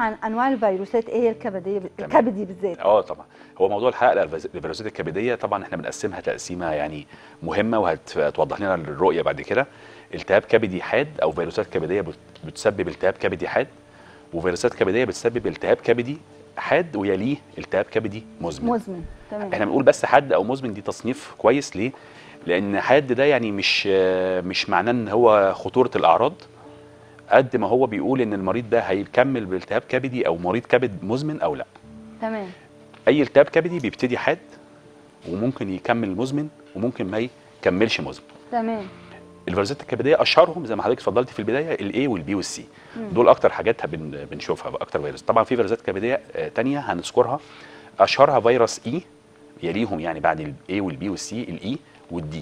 عن انواع الفيروسات ايه هي الكبديه الكبدي بالذات اه طبعا هو موضوع الحلقه الفيروسات الكبديه طبعا احنا بنقسمها تقسيمه يعني مهمه وهتوضح لنا الرؤيه بعد كده التهاب كبدي حاد او فيروسات كبديه بت- بتسبب التهاب كبدي حاد وفيروسات كبديه بتسبب التهاب كبدي حاد ويليه التهاب كبدي مزمن مزمن تمام احنا بنقول بس حاد او مزمن دي تصنيف كويس ليه لان حاد ده يعني مش آه، مش معناه ان هو خطوره الاعراض قد ما هو بيقول ان المريض ده هيكمل بالتهاب كبدي او مريض كبد مزمن او لا تمام اي التهاب كبدي بيبتدي حاد وممكن يكمل مزمن وممكن ما يكملش مزمن تمام الفيروسات الكبديه اشهرهم زي ما حضرتك اتفضلتي في البدايه الاي والبي والسي دول اكتر حاجات بن بنشوفها اكتر فيروس طبعا في فيروسات كبديه آه، تانية هنذكرها اشهرها فيروس اي يليهم يعني بعد الاي والبي والسي الاي والدي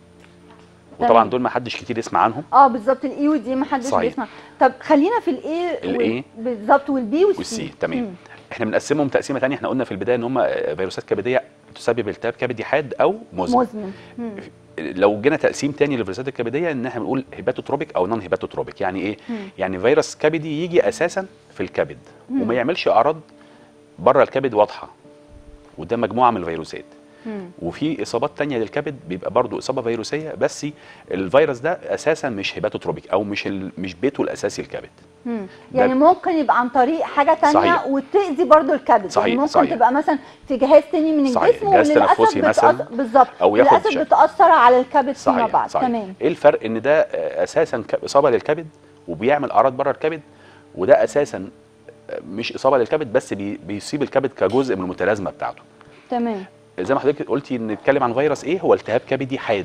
وطبعا تمام. دول ما حدش كتير يسمع عنهم اه بالظبط الاي والدي ما حدش صحيح. بيسمع طب خلينا في الاي ال A بالظبط والبي والسي والسي تمام مم. احنا بنقسمهم تقسيمه تانية احنا قلنا في البدايه ان هم آه، فيروسات كبديه تسبب التهاب كبدي حاد او مزمن مزمن مم. لو جينا تقسيم تاني للفيروسات الكبديه ان احنا بنقول هيباتوتروبيك او نون هيباتوتروبيك يعني ايه مم. يعني فيروس كبدي يجي اساسا في الكبد وما يعملش اعراض بره الكبد واضحه وده مجموعه من الفيروسات مم. وفي اصابات تانية للكبد بيبقى برضو اصابه فيروسيه بس الفيروس ده اساسا مش هيباتوتروبيك او مش ال... مش بيته الاساسي الكبد مم. ده- يعني ممكن يبقى عن طريق حاجه تانية صحيح. وتاذي برضو الكبد صحيح، يعني ممكن صحيح. تبقى مثلا في جهاز تاني من صحيح، الجسم جهاز وللاسف تنفسي مثلاً، بتأثر بالظبط أو ياخد للاسف شكل. بتاثر على الكبد فيما صحيح بعد صحيح تمام ايه الفرق ان ده آه، اساسا ك- اصابه للكبد وبيعمل اعراض بره الكبد وده اساسا آه، مش اصابه للكبد بس بي... بيصيب الكبد كجزء من المتلازمه بتاعته تمام زي ما حضرتك قلتي ان نتكلم عن فيروس ايه هو التهاب كبدي حاد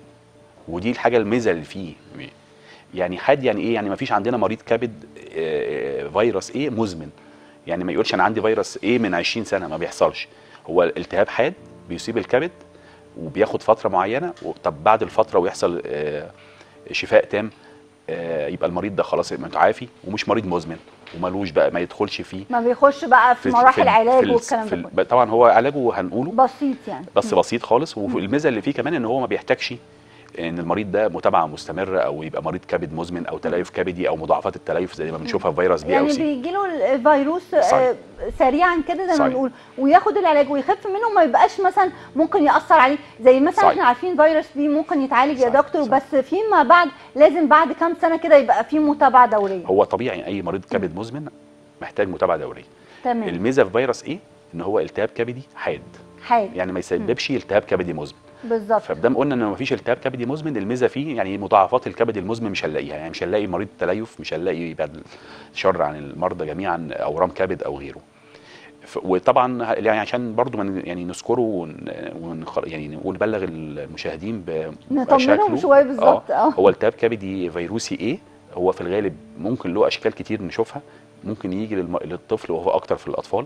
ودي الحاجه الميزه اللي فيه يعني حاد يعني ايه يعني ما فيش عندنا مريض كبد آه، آه، فيروس ايه مزمن يعني ما يقولش انا عندي فيروس ايه من 20 سنه ما بيحصلش هو التهاب حاد بيصيب الكبد وبياخد فتره معينه طب بعد الفتره ويحصل آه، شفاء تام آه، يبقى المريض ده خلاص متعافي ومش مريض مزمن وملوش بقى ما يدخلش فيه ما بيخش بقى في, مراحل ال- علاج ال- والكلام في ده ال- كله طبعا هو علاجه هنقوله بسيط يعني بس بسيط خالص والميزه اللي فيه كمان ان هو ما بيحتاجش ان المريض ده متابعه مستمره او يبقى مريض كبد مزمن او تليف كبدي او مضاعفات التليف زي ما بنشوفها في فيروس بي او يعني سي بيجي له الفيروس آه، صحيح. سريعا كده زي ما صحيح. بنقول وياخد العلاج ويخف منه ما يبقاش مثلا ممكن ياثر عليه زي مثلا صحيح. احنا عارفين فيروس بي ممكن يتعالج يا صحيح. دكتور صحيح. بس فيما بعد لازم بعد كام سنه كده يبقى في متابعه دوريه هو طبيعي اي مريض كبد مزمن محتاج متابعه دوريه تمام الميزه في فيروس ايه ان هو التهاب كبدي حاد حاجه يعني ما يسببش التهاب كبدي مزمن بالظبط فبدام قلنا ان ما فيش التهاب كبدي مزمن الميزه فيه يعني مضاعفات الكبد المزمن مش هنلاقيها يعني مش هنلاقي مريض تليف مش هنلاقي بعد الشر عن المرضى جميعا اورام كبد او غيره ف- وطبعا ه- يعني عشان برضو من يعني نذكره ون ون يعني نقول نبلغ المشاهدين ب- نطمنهم بشكله. شويه بالظبط آه. اه هو التهاب كبدي فيروسي ايه هو في الغالب ممكن له اشكال كتير نشوفها ممكن يجي للم... للطفل وهو اكتر في الاطفال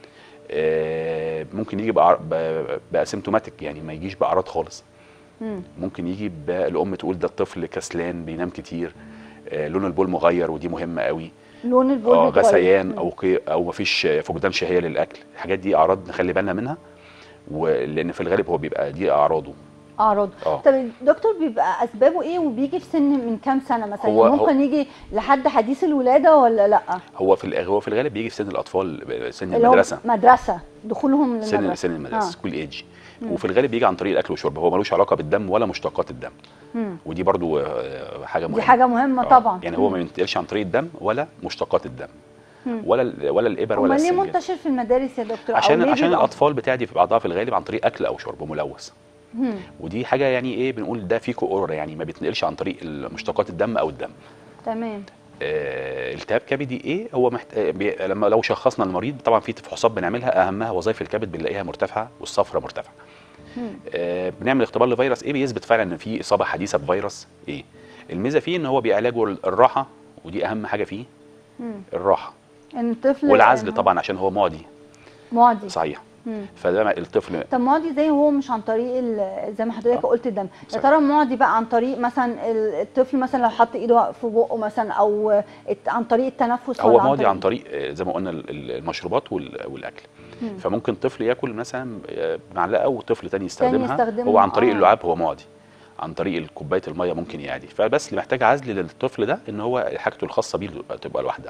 آه، ممكن يجي بأع- ب- باسيمتوماتيك يعني ما يجيش باعراض خالص مم. ممكن يجي ب- الام تقول ده الطفل كسلان بينام كتير آه، لون البول مغير ودي مهمه قوي لون البول اه بيتغير. غثيان مم. او قي... او مفيش فقدان شهيه للاكل الحاجات دي اعراض نخلي بالنا منها ولان في الغالب هو بيبقى دي اعراضه اعراض اه طب الدكتور بيبقى اسبابه ايه وبيجي في سن من كام سنه مثلا هو- يعني ممكن يجي لحد حديث الولاده ولا لا هو في الغ- هو في الغالب بيجي في سن الاطفال سن اللي هو المدرسه مدرسه دخولهم سن للمدرسه سن المدرسه آه. سكول ايج مم. وفي الغالب بيجي عن طريق الاكل والشرب هو ملوش علاقه بالدم ولا مشتقات الدم مم. ودي برضو آه، حاجه مهمه دي حاجه مهمه آه، طبعا يعني هو مم. ما بينتقلش عن طريق الدم ولا مشتقات الدم مم. ولا ال- ولا الابر ولا امال ليه السنجاب منتشر في المدارس يا دكتور أو عشان ليه عشان بيبقى- الاطفال بتعدي في بعضها في الغالب عن طريق اكل او شرب ملوث مم. ودي حاجه يعني ايه بنقول ده فيكو اورا يعني ما بيتنقلش عن طريق مشتقات الدم او الدم تمام آه، التهاب كبدي ايه هو محت... آه، بي... لما لو شخصنا المريض طبعا في فحوصات بنعملها اهمها وظائف الكبد بنلاقيها مرتفعه والصفرة مرتفعه مم. آه، بنعمل اختبار لفيروس ايه بيثبت فعلا ان في اصابه حديثه بفيروس ايه الميزه فيه ان هو بيعالجه الراحه ودي اهم حاجه فيه مم. الراحه ان الطفل والعزل إن هو طبعا عشان هو معدي معدي صحيح مم. فده الطفل طب معدي زي هو مش عن طريق ال- زي ما حضرتك آه. قلت الدم يا صحيح. ترى معدي بقى عن طريق مثلا ال- الطفل مثلا لو حط ايده في بقه مثلا او الت- عن طريق التنفس هو ولا معدي عن طريق آه، زي ما قلنا ال- ال- المشروبات وال- والاكل مم. فممكن طفل ياكل مثلا آه، معلقه وطفل تاني يستخدمها يستخدمها، هو عن طريق آه. اللعاب هو معدي عن طريق كوبايه الميه ممكن يعدي فبس اللي محتاج عزل للطفل ده ان هو حاجته الخاصه بيه تبقى لوحدها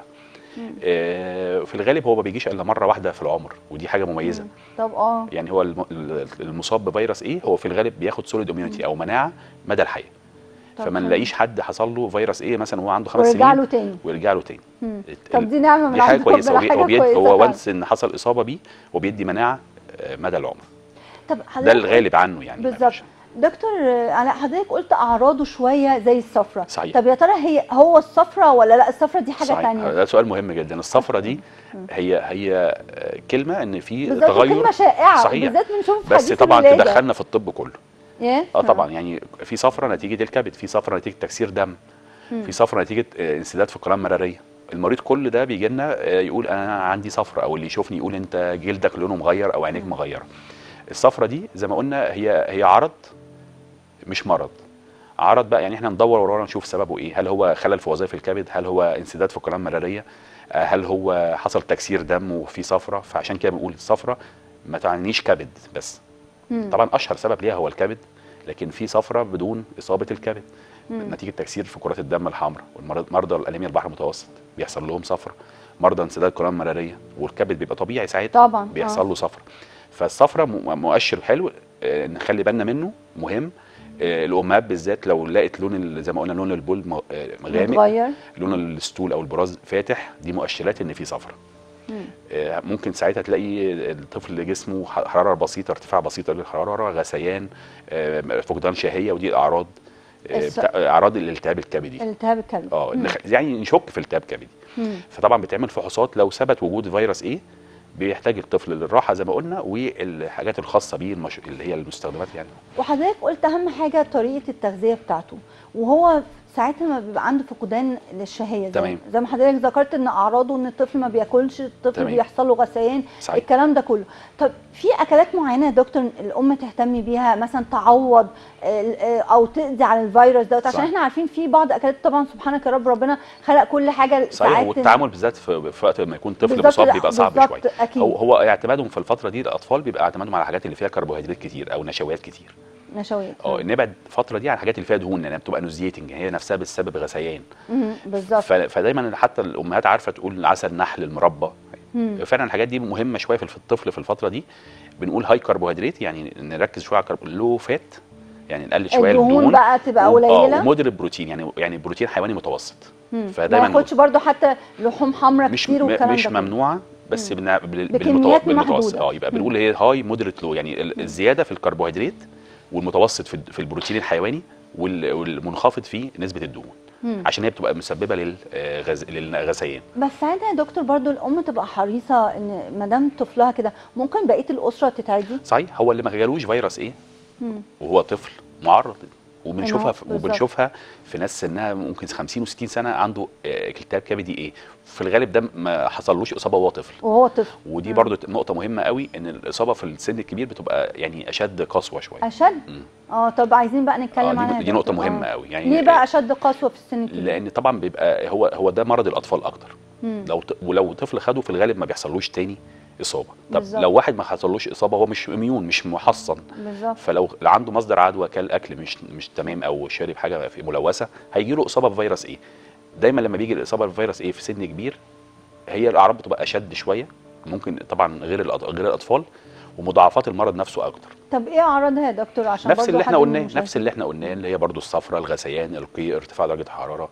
آه، في الغالب هو ما بيجيش الا مره واحده في العمر ودي حاجه مميزه طب اه يعني هو الم- ال- المصاب بفيروس ايه هو في الغالب بياخد سوليد اميونيتي او مناعه مدى الحياه طب فما حلو. نلاقيش حد حصل له فيروس ايه مثلا وهو عنده خمس ويرجع سنين له تاني ويرجع له تاني مم. الت- طب دي نعمه من دي حاجه عند كويسه هو, ربنا بي- هو, حاجه بيد كويسه هو فعلا. وانس ان حصل اصابه بيه وبيدي مناعه آه، مدى العمر طب ده حضرتك الغالب عنه يعني ما بالظبط فيش. دكتور آه، علاء حضرتك قلت اعراضه شويه زي الصفرة صحيح. طب يا ترى هي هو الصفرة ولا لا الصفرة دي حاجه صحيح. تانية ده سؤال مهم جدا الصفرة دي هي هي آه، كلمه ان في بالظبط تغير كلمه شائعه صحيح. بالذات بنشوف في بس حديث طبعا الولادة. تدخلنا في الطب كله ياه اه طبعا يعني في صفرة نتيجه الكبد في صفرة نتيجه تكسير دم في صفرة نتيجه آه، انسداد في القناه المراريه المريض كل ده بيجي لنا آه، يقول انا عندي صفرة او اللي يشوفني يقول انت جلدك لونه مغير او عينيك مغيره الصفرة دي زي ما قلنا هي هي عرض مش مرض عرض بقى يعني احنا ندور ورانا نشوف سببه ايه هل هو خلل في وظائف الكبد هل هو انسداد في القناه المراريه آه، هل هو حصل تكسير دم وفي صفرة فعشان كده بنقول الصفرة ما تعنيش كبد بس مم. طبعا اشهر سبب ليها هو الكبد لكن في صفرة بدون اصابه الكبد نتيجه تكسير في كرات الدم الحمراء والمرضى الانيميا البحر المتوسط بيحصل لهم صفرة مرضى انسداد القناه المراريه والكبد بيبقى طبيعي ساعتها طبعا بيحصل له صفرة فالصفرة م- مؤشر حلو آه، نخلي بالنا منه مهم آه، الامهات بالذات لو لقت لون ال- زي ما قلنا لون البول م- آه، غامق متغير لون الستول او البراز فاتح دي مؤشرات ان في صفرة مم. آه، ممكن ساعتها تلاقي الطفل جسمه ح- حراره بسيطه ارتفاع بسيطه للحراره غثيان آه، فقدان شهيه ودي اعراض آه، الس- بتاع- اعراض الالتهاب الكبدي التهاب الكبد اه مم. نخ- يعني نشك في التهاب كبدي مم. فطبعا بتعمل فحوصات لو ثبت وجود فيروس ايه بيحتاج الطفل للراحه زي ما قلنا والحاجات الخاصه بيه المش... اللي هي المستخدمات يعني وحضرتك قلت اهم حاجه طريقه التغذيه بتاعته وهو ساعتها ما بيبقى عنده فقدان للشهيه زي, تمام. زي ما حضرتك ذكرت ان اعراضه ان الطفل ما بياكلش الطفل تمام. بيحصل له غثيان صحيح. الكلام ده كله طب في اكلات معينه يا دكتور الام تهتم بيها مثلا تعوض ال- آه، او تقضي على الفيروس دوت عشان صح. احنا عارفين في بعض اكلات طبعا سبحانك يا رب ربنا خلق كل حاجه صحيح ساعات والتعامل بالذات في, في وقت ما يكون طفل بالظبط، مصاب لا، بيبقى صعب بالظبط، شويه أكيد. هو هو اعتمادهم في الفتره دي الاطفال بيبقى اعتمادهم على الحاجات اللي فيها كربوهيدرات كتير او نشويات كتير نشويات اه نبعد الفتره دي عن الحاجات اللي فيها دهون لانها بتبقى نوزيتنج هي نفسها بتسبب غثيان مم، بالظبط ف- فدايما حتى الامهات عارفه تقول عسل نحل المربى مم. فعلا الحاجات دي مهمه شويه في الطفل في الفتره دي بنقول هاي كربوهيدرات يعني نركز شويه على الكرب... لو فات يعني نقلل شويه الدهون الدهون بقى تبقى و- قليله اه ومودريت بروتين يعني يعني بروتين حيواني متوسط مم. ما فدايما ياخدش برضو حتى لحوم حمراء مش كتير م- والكلام مش ده كله. ممنوعه بس بنا... بال- بكميات بالمتو- بالمتوسط محدودة. اه يبقى بنقول هي هاي مودريت لو يعني ال- الزياده في الكربوهيدرات والمتوسط في الد- في البروتين الحيواني وال- والمنخفض في نسبه الدهون مم. عشان هي بتبقى مسببه للغز... للغثيان بس ساعتها يا دكتور برضو الام تبقى حريصه ان ما دام طفلها كده ممكن بقيه الاسره تتعدي صحيح هو اللي ما جالوش فيروس ايه مم. وهو طفل معرض وبنشوفها إنه في بالظبط. وبنشوفها في ناس سنها ممكن 50 و60 سنه عنده آه، التهاب كبدي ايه في الغالب ده ما حصلوش اصابه وهو طفل وهو طفل ودي مم. برضو نقطه مهمه قوي ان الاصابه في السن الكبير بتبقى يعني اشد قسوه شويه اشد مم. اه طب عايزين بقى آه، نتكلم دي- عنها يا دي نقطة دكتور. مهمة آه. قوي. يعني- ليه بقى اشد قسوه في السن الكبير لان طبعا بيبقى هو هو ده مرض الاطفال اكتر مم. لو ط- ولو طفل خده في الغالب ما بيحصلوش تاني اصابه طب بالظبط. لو واحد ما حصلوش اصابه هو مش اميون مش محصن بالظبط فلو عنده مصدر عدوى كل اكل مش مش تمام او شارب حاجه في ملوثه هيجي له اصابه بفيروس ايه دايما لما بيجي الاصابه بفيروس ايه في سن كبير هي الاعراض بتبقى اشد شويه ممكن طبعا غير الأط- غير الاطفال ومضاعفات المرض نفسه اكتر طب ايه اعراضها يا دكتور عشان نفس برضو اللي احنا حد من قلناه المشاهدين- نفس اللي احنا قلناه اللي هي برضو الصفرة الغثيان القيء ارتفاع درجه الحراره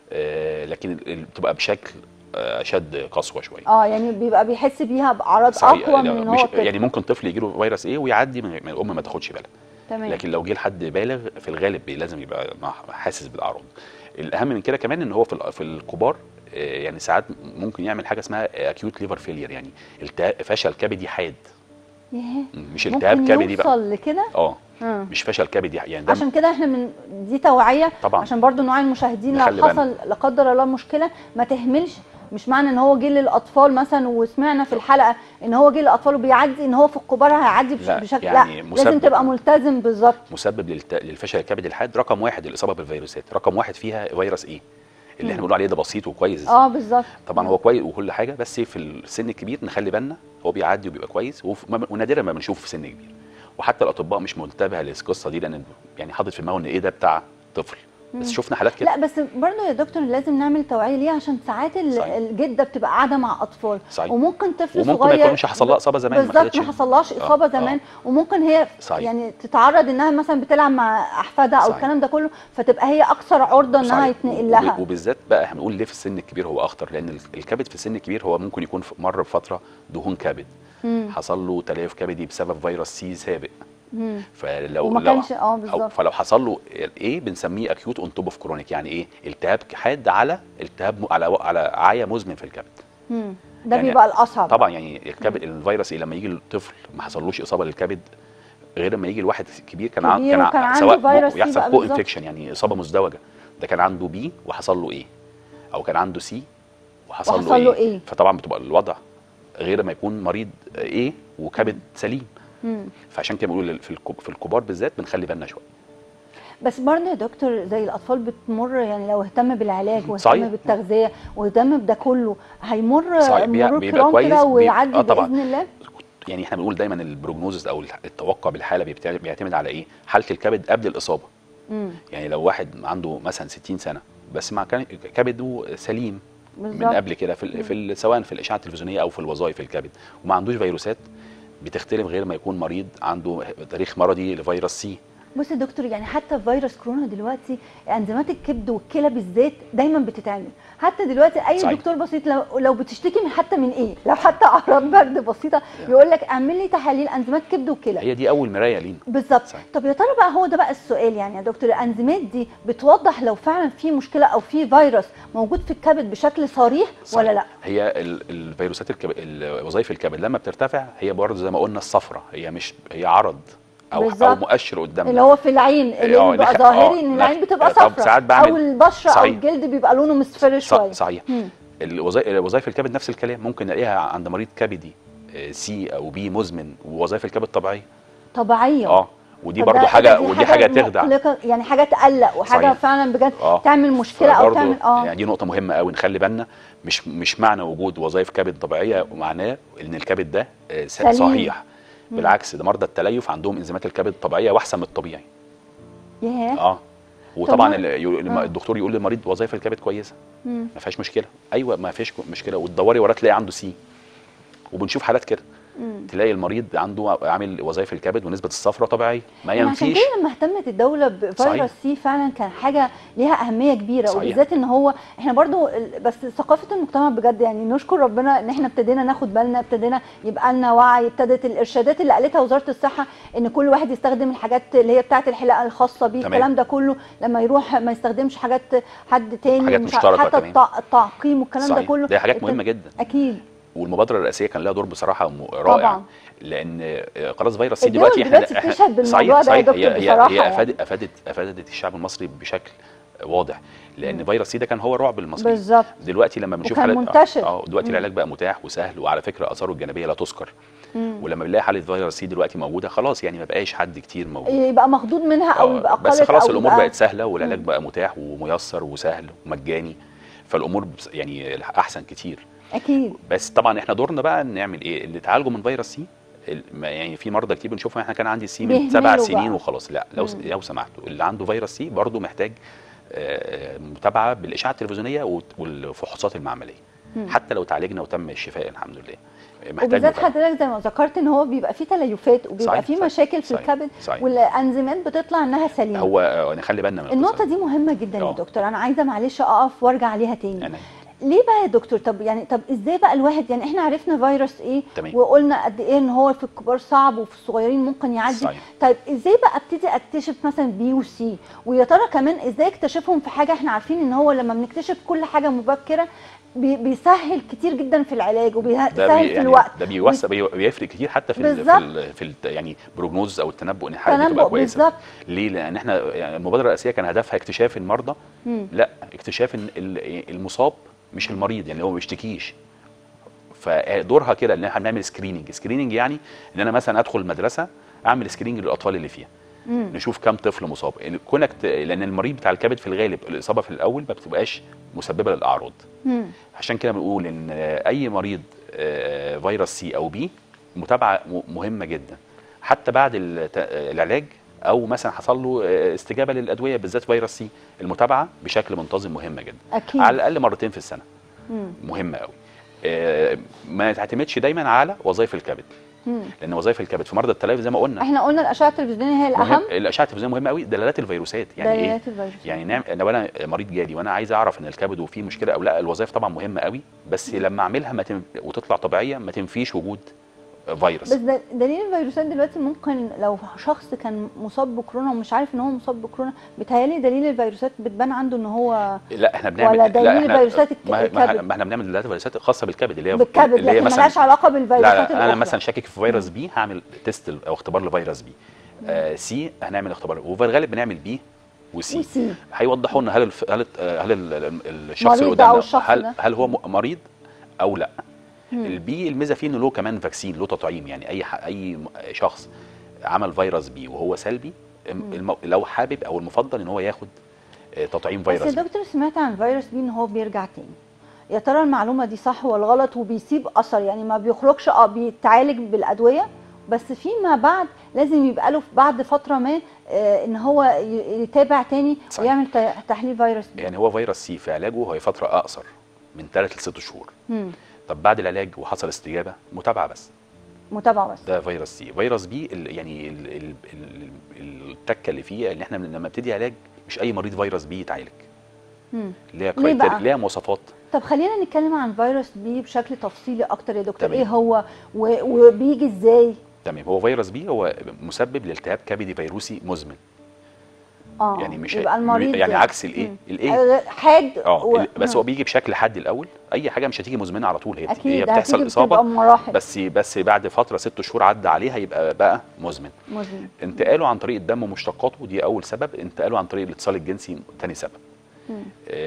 آه لكن ال- ال- بتبقى بشكل آه، اشد قسوه شويه اه يعني بيبقى بيحس بيها باعراض صحيح. اقوى من لا، ان مش هو طفل يعني ممكن طفل يجي له فيروس ايه ويعدي من من الام ما تاخدش بالها تمام لكن لو جه لحد بالغ في الغالب بي- لازم يبقى مع- حاسس بالاعراض الاهم من كده كمان ان هو في ال- في الكبار آه، يعني ساعات ممكن يعمل حاجه اسمها اكيوت ليفر فيلير يعني التهاب فشل كبدي حاد ياه مش التهاب ممكن كبدي بقى يوصل لكده اه آه. مش فشل كبدي يعني ده عشان كده احنا من دي توعيه طبعا. عشان برضو نوعي المشاهدين لو نخلي بالنا. حصل لا قدر الله مشكله ما تهملش مش معنى ان هو جه للاطفال مثلا وسمعنا في الحلقه ان هو جه للاطفال وبيعدي ان هو في الكبار هيعدي بش- لا، بشكل يعني لا مسبب. لازم تبقى ملتزم بالظبط مسبب للت... للفشل الكبدي الحاد رقم واحد الاصابه بالفيروسات رقم واحد فيها فيروس ايه اللي احنا بنقول عليه ده بسيط وكويس اه بالظبط طبعا هو كويس وكل حاجه بس في السن الكبير نخلي بالنا هو بيعدي وبيبقى كويس وف- ما- ونادرا ما بنشوفه في سن كبير وحتى الاطباء مش منتبه للقصه دي لان يعني حاطط في دماغه ان ايه ده بتاع طفل بس شفنا حالات كده لا بس برضه يا دكتور لازم نعمل توعيه ليه عشان ساعات ال- صحيح. الجده بتبقى قاعده مع اطفال صحيح. وممكن طفل وممكن صغير ما يكونش حصل لها اصابه زمان ما بالظبط خدتش ما حصلهاش آه، اصابه آه. زمان وممكن هي صحيح. يعني تتعرض انها مثلا بتلعب مع احفادها او صحيح. الكلام ده كله فتبقى هي اكثر عرضه انها صحيح. يتنقل وب- لها وبالذات بقى هنقول ليه في السن الكبير هو اخطر لان ال- الكبد في السن الكبير هو ممكن يكون في- مر بفتره دهون كبد مم. حصل له تليف كبدي بسبب فيروس سي سابق مم. فلو وما لو كانش اه أو بالظبط فلو حصل له ايه بنسميه اكيوت اون توب اوف كرونيك يعني ايه التهاب حاد على التهاب م- على على عيا مزمن في الكبد مم. ده يعني بيبقى الاصعب طبعا يعني الكبد الفيروس إيه لما يجي الطفل ما حصلوش اصابه للكبد غير لما يجي الواحد كبير كان ع- كبير كان ع- وكان عنده سواء فيروس م- سي يحصل بقى كو بالظبط. انفكشن يعني اصابه مزدوجه ده كان عنده بي وحصل له ايه او كان عنده سي وحصل, وحصل له إيه؟ فطبعا بتبقى الوضع غير ما يكون مريض ايه وكبد سليم مم. فعشان كده بنقول في الكب- في الكبار بالذات بنخلي بالنا شويه بس برضه يا دكتور زي الاطفال بتمر يعني لو اهتم بالعلاج واهتم صحيح. بالتغذيه واهتم بده كله هيمر صحيح. بي- مرور بيبقى كرام كويس. كده بي- ويعدي آه طبعاً. باذن الله يعني احنا بنقول دايما البروجنوزس او التوقع بالحاله بيبتع- بيعتمد على ايه حاله الكبد قبل الاصابه مم. يعني لو واحد عنده مثلا 60 سنه بس مع كان- كبده سليم من بالظبط قبل كده في, ال- في ال- سواء في الاشعه التلفزيونيه او في الوظائف الكبد وما عندوش فيروسات بتختلف غير ما يكون مريض عنده تاريخ مرضي لفيروس سي بص يا دكتور يعني حتى في فيروس كورونا دلوقتي انزيمات الكبد والكلى بالذات دايما بتتعمل حتى دلوقتي اي صحيح. دكتور بسيط لو لو بتشتكي من حتى من ايه لو حتى اعراض برد بسيطه يقول لك اعمل لي تحاليل انزيمات كبد وكلى هي دي اول مرايه لينا بالظبط صحيح. طب يا ترى بقى هو ده بقى السؤال يعني يا دكتور الانزيمات دي بتوضح لو فعلا في مشكله او في فيروس موجود في الكبد بشكل صريح صحيح. ولا لا هي ال- الفيروسات الكبد وظائف الكبد لما بترتفع هي برضه زي ما قلنا الصفرة هي مش هي عرض او او بالظبط. مؤشر قدامنا اللي هو في العين اللي آه، بيبقى نخ- ظاهري آه، ان نخ- العين بتبقى طب صفراء ساعات بعمل- او البشره او صحيح. الجلد بيبقى لونه مصفر ص- شويه صحيح مم. الوظائف وظائف الكبد نفس الكلام ممكن الاقيها عند مريض كبدي آه، سي او بي مزمن ووظائف الكبد طبيعيه طبيعيه اه ودي فده- برضو ده حاجه دي ودي حاجه تخدع مقلقة، يعني حاجه تقلق وحاجه صحيح. فعلا بجد آه. تعمل مشكله او فبرضو تعمل اه يعني دي نقطه مهمه قوي نخلي بالنا مش مش معنى وجود وظائف كبد طبيعيه ومعناه ان الكبد ده آه، س- سليم. صحيح بالعكس ده مرضى التليف عندهم انزيمات الكبد طبيعيه واحسن من الطبيعي ياه اه وطبعا ما- ال- يقول- آه. الدكتور يقول للمريض وظائف الكبد كويسه مم. ما فيهاش مشكله ايوه ما فيش مشكله وتدوري وراه تلاقي عنده سي وبنشوف حالات كده مم. تلاقي المريض عنده عامل وظائف الكبد ونسبه الصفرة طبيعيه ما يعني عشان ينفيش كده لما اهتمت الدوله بفيروس صحيح. سي فعلا كان حاجه ليها اهميه كبيره صحيح. وبالذات ان هو احنا برضو ال- بس ثقافه المجتمع بجد يعني نشكر ربنا ان احنا ابتدينا ناخد بالنا ابتدينا يبقى لنا وعي ابتدت الارشادات اللي قالتها وزاره الصحه ان كل واحد يستخدم الحاجات اللي هي بتاعه الحلاقه الخاصه بيه تمام. الكلام ده كله لما يروح ما يستخدمش حاجات حد تاني حاجات مش ع- مشتركة حتى كمان. التع- التعقيم والكلام ده صحيح. كله دي حاجات ابتد- مهمه جدا اكيد والمبادره الرئاسيه كان لها دور بصراحه م- رائع طبعاً. لان آه، خلاص فيروس سي الدول دلوقتي دلوقتي احنا بتشهد بالموضوع صحيح ده يا صحيح دكتور هي هي بصراحة هي يعني. افادت افادت افادت الشعب المصري بشكل واضح لان فيروس سي ده كان هو الرعب المصري بالظبط دلوقتي لما بنشوف وكان حالات منتشر. اه دلوقتي مم. العلاج بقى متاح وسهل وعلى فكره اثاره الجانبيه لا تذكر مم. ولما بنلاقي حاله فيروس سي دلوقتي موجوده خلاص يعني ما بقاش حد كتير موجود يبقى مخضوض منها او آه، يبقى بس قلق خلاص أو الامور يبقى- بقت سهله والعلاج مم. بقى متاح وميسر وسهل ومجاني فالامور بس- يعني احسن كتير اكيد بس طبعا احنا دورنا بقى نعمل ايه اللي تعالجوا من فيروس سي ال- ما- يعني في مرضى كتير بنشوفهم احنا كان عندي سي من بيهملوا سبع بقى. سنين وخلاص لا لو مم. لو سمحتوا اللي عنده فيروس سي برضه محتاج آه، متابعه بالاشعه التلفزيونيه وت- والفحوصات المعمليه مم. حتى لو تعالجنا وتم الشفاء الحمد لله محتاج وبالذات متابعة. حضرتك زي ما ذكرت ان هو بيبقى فيه تليفات وبيبقى صحيح، فيه صحيح، مشاكل في صحيح، الكبد صحيح. والانزيمات بتطلع انها سليمه هو آه، نخلي بالنا من النقطه القصة دي مهمه جدا يا آه. دكتور انا عايزه معلش اقف وارجع عليها تاني أنا ليه بقى يا دكتور طب يعني طب ازاي بقى الواحد يعني احنا عرفنا فيروس ايه تمام. وقلنا قد ايه ان هو في الكبار صعب وفي الصغيرين ممكن يعدي صحيح. طيب ازاي بقى ابتدي اكتشف مثلا بي وسي ويا ترى كمان ازاي اكتشفهم في حاجه احنا عارفين ان هو لما بنكتشف كل حاجه مبكره بي- بيسهل كتير جدا في العلاج ده وبيسهل بي في يعني الوقت ده بيوسع بي- بيفرق كتير حتى في ال في, بالظبط. ال في ال يعني بروجنوز او التنبؤ ان الحاله دي تنبؤ تبقى كويسه بالظبط ليه؟ لان احنا يعني المبادره الرئاسيه كان هدفها اكتشاف المرضى مم. لا اكتشاف ان ال- المصاب مش المريض يعني هو ما بيشتكيش فدورها كده ان احنا بنعمل سكريننج سكريننج يعني ان انا مثلا ادخل المدرسه اعمل سكريننج للاطفال اللي فيها مم. نشوف كم طفل مصاب إن كونك ت- لان المريض بتاع الكبد في الغالب الاصابه في الاول ما بتبقاش مسببه للاعراض مم. عشان كده بنقول ان اي مريض آه، فيروس سي او بي متابعه م- مهمه جدا حتى بعد الت- العلاج او مثلا حصل له آه، استجابه للادويه بالذات فيروس سي المتابعه بشكل منتظم مهمه جدا اكيد على الاقل مرتين في السنه مم. مهمه قوي آه، ما تعتمدش دايما على وظائف الكبد مم. لان وظائف الكبد في مرضى التليف زي ما قلنا احنا قلنا الاشعه التلفزيونيه هي الاهم مهم الاشعه التلفزيونيه مهمه قوي دلالات الفيروسات يعني ايه دلالات الفيروس يعني نعم لو انا مريض جالي وانا عايز اعرف ان الكبد وفيه مشكله او لا الوظائف طبعا مهمه قوي بس لما اعملها ما تم... وتطلع طبيعيه ما تنفيش وجود فيروس بس ده دليل الفيروسات دلوقتي ممكن لو شخص كان مصاب بكورونا ومش عارف ان هو مصاب بكورونا بيتهيألي دليل الفيروسات بتبان عنده ان هو لا احنا بنعمل ولا دليل لا احنا فيروسات الك- ما, ما, الكبد. ما احنا بنعمل دلالات فيروسات خاصه بالكبد اللي هي بالكبد اللي هي لكن مثلا ملهاش علاقه بالفيروسات لا, لا الأخرى. انا مثلا شاكك في فيروس بي هعمل تيست او اختبار لفيروس بي آه سي هنعمل اختبار وفي الغالب بنعمل بي وسي وسي هيوضحوا لنا هل الف... هل الت- هل ال- ال- الشخص مريض اللي أو قدامنا الشخص هل ده. هل هو م- مريض او لا مم. البي الميزه فيه انه له كمان فاكسين له تطعيم يعني اي ح... اي م- شخص عمل فيروس بي وهو سلبي الم- الم... لو حابب او المفضل ان هو ياخد آه، تطعيم بس فيروس يا بي دكتور سمعت عن الفيروس بي ان هو بيرجع تاني يا ترى المعلومه دي صح ولا غلط وبيسيب اثر يعني ما بيخرجش اه بيتعالج بالادويه بس فيما بعد لازم يبقى له بعد فتره ما آه ان هو ي- يتابع تاني صحيح. ويعمل ت- تحليل فيروس بي يعني هو فيروس سي في علاجه هي فتره اقصر من 3 ل 6 شهور مم. طب بعد العلاج وحصل استجابه متابعه بس متابعه بس ده فيروس سي فيروس بي ال- يعني ال- ال- ال- التكه اللي فيه ان احنا لما ابتدي علاج مش اي مريض فيروس بي يتعالج مم. ليها ليه بقى؟ كرايتيريا ليها مواصفات طب خلينا نتكلم عن فيروس بي بشكل تفصيلي اكتر يا دكتور تمام. ايه هو و- وبيجي ازاي تمام هو فيروس بي هو مسبب لالتهاب كبدي فيروسي مزمن اه يعني مش يبقى المريض يعني عكس الايه مم. الايه آه، حاد اه و- ال- بس مم. هو بيجي بشكل حاد الاول اي حاجه مش هتيجي مزمنه على طول هي اكيد هي ده بتحصل هتيجي اصابه بتبقى مراحل بس بس بعد فتره ست شهور عدى عليها يبقى بقى مزمن مزمن انتقاله عن طريق الدم ومشتقاته دي اول سبب انتقاله عن طريق الاتصال الجنسي تاني سبب مم.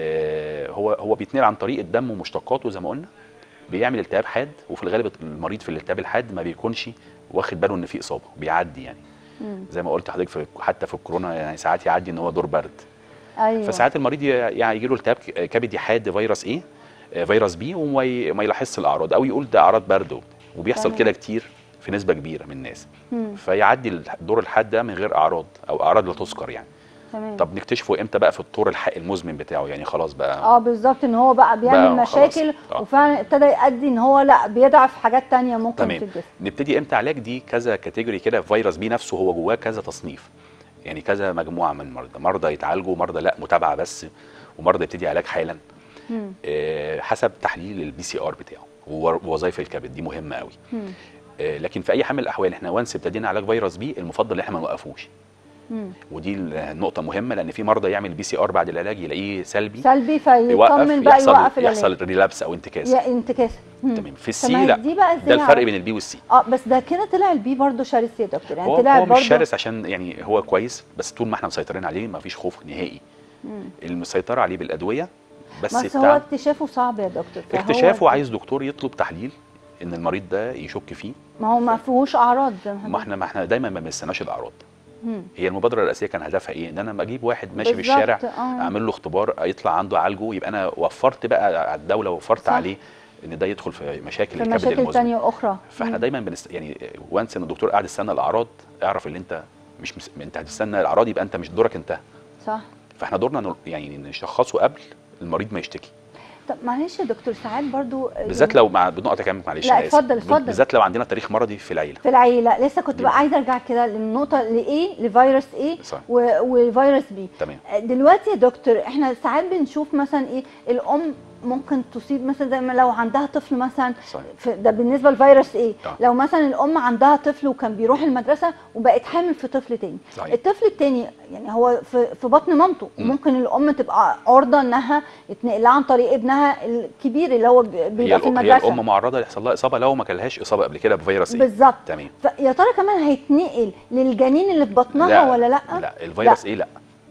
آه هو هو بيتنقل عن طريق الدم ومشتقاته زي ما قلنا بيعمل التهاب حاد وفي الغالب المريض في الالتهاب الحاد ما بيكونش واخد باله ان في اصابه بيعدي يعني مم. زي ما قلت لحضرتك في حتى في الكورونا يعني ساعات يعدي ان هو دور برد ايوه فساعات المريض ي- يعني يجي له التهاب ك- كبدي حاد فيروس ايه آه، فيروس بي وما ي- ما يلاحظش الاعراض او يقول ده اعراض برد وبتاع. وبيحصل تمام. كده كتير في نسبه كبيره من الناس مم. فيعدي الدور الحاد ده من غير اعراض او اعراض لا تذكر يعني تمام طب نكتشفه امتى بقى في الطور الح- المزمن بتاعه يعني خلاص بقى اه بالظبط ان هو بقى بيعمل بقى خلاص. مشاكل آه. وفعلا ابتدى يؤدي ان هو لا بيضعف حاجات تانية ممكن تمام. في الجسم نبتدي امتى علاج دي كذا كاتيجوري كده فيروس بي نفسه هو جواه كذا تصنيف يعني كذا مجموعه من المرضى مرضى يتعالجوا مرضى لا متابعه بس ومرضى يبتدي علاج حالا مم. آه، حسب تحليل البي سي ار بتاعه ووظائف الكبد دي مهمه قوي مم. آه، لكن في اي حال من الاحوال احنا وانس ابتدينا علاج فيروس بي المفضل ان احنا ما نوقفوش مم. ودي النقطه مهمه لان في مرضى يعمل بي سي ار بعد العلاج يلاقيه سلبي سلبي يوقف فيطمن بقى يحصل يوقف العلاج يحصل ريلابس او انتكاس يا انتكاسه مم. تمام في طب السي ما هي لا دي بقى ازاي ده الفرق أعرف؟ بين البي والسي اه بس ده كده طلع البي برضه شرس يا دكتور يعني هو, طلع هو برضه مش شرس عشان يعني هو كويس بس طول ما احنا مسيطرين عليه ما فيش خوف نهائي مم. المسيطره عليه بالادويه بس بس هو بتاع اكتشافه صعب يا دكتور فهو اكتشافه عايز دكتور يطلب تحليل ان المريض ده يشك فيه ما هو ما فيهوش اعراض زي ما ما حضرتك- احنا ما احنا دايما ما بنستناش الاعراض مم. هي المبادره الرئيسيه كان هدفها ايه ان انا لما اجيب واحد ماشي في بالظبط، الشارع آه. اعمل له اختبار يطلع عنده عالجه يبقى انا وفرت بقى على الدوله وفرت صح. عليه ان ده يدخل في مشاكل في الكبد مشاكل المزمن تانية اخرى فاحنا مم. دايما بنست... يعني وانس ان الدكتور قاعد يستنى الاعراض اعرف ان انت مش مس... انت هتستنى الاعراض يبقى انت مش دورك انتهى صح فاحنا دورنا نل- يعني نشخصه قبل المريض ما يشتكي طب معلش يا دكتور ساعات برضو بالذات لو مع بنقطه كمان معلش لا، أنا آسف. اتفضل، اتفضل. بالذات لو عندنا تاريخ مرضي في العيله في العيله لسه كنت دي بقى بقى. عايزه ارجع كده للنقطه لايه لفيروس ايه صح. و- وفيروس بي تمام دلوقتي يا دكتور احنا ساعات بنشوف مثلا ايه الام ممكن تصيب مثلا زي ما لو عندها طفل مثلا صحيح في ده بالنسبه لفيروس ايه آه. لو مثلا الام عندها طفل وكان بيروح المدرسه وبقت حامل في طفل تاني صحيح الطفل التاني يعني هو في, في بطن مامته مم. ممكن الام تبقى عرضه انها يتنقل لها عن طريق ابنها الكبير اللي هو بي- هي, بيبقى في الأم هي المدرسه الام معرضه يحصل لها اصابه لو ما كلهاش اصابه قبل كده بفيروس ايه بالظبط تمام فيا ترى كمان هيتنقل للجنين اللي في بطنها لا، ولا لا لا الفيروس ايه لا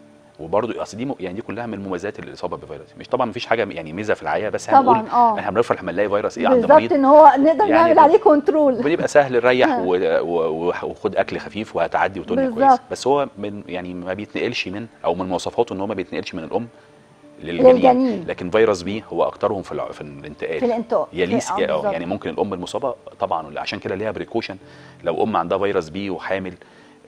وبرضه اصل دي م... يعني دي كلها من مميزات الاصابه بفيروس مش طبعا مفيش حاجه يعني ميزه في الحياه بس هنقول طبعا اه احنا بنفرح لما نلاقي فيروس ايه عند بالظبط مريض ان هو نقدر يعني نعمل ب- عليه كنترول بنبقى سهل نريح ها. و... و... وخد اكل خفيف وهتعدي والدنيا بالظبط. كويسه بس هو من يعني ما بيتنقلش من او من مواصفاته ان هو ما بيتنقلش من الام للجنين, للجنين. لكن فيروس بي هو اكترهم في الع... في الانتقال في الانتاج يليه في- آه، اه بالظبط. يعني ممكن الام المصابه طبعا عشان كده ليها بريكوشن لو ام عندها فيروس بي وحامل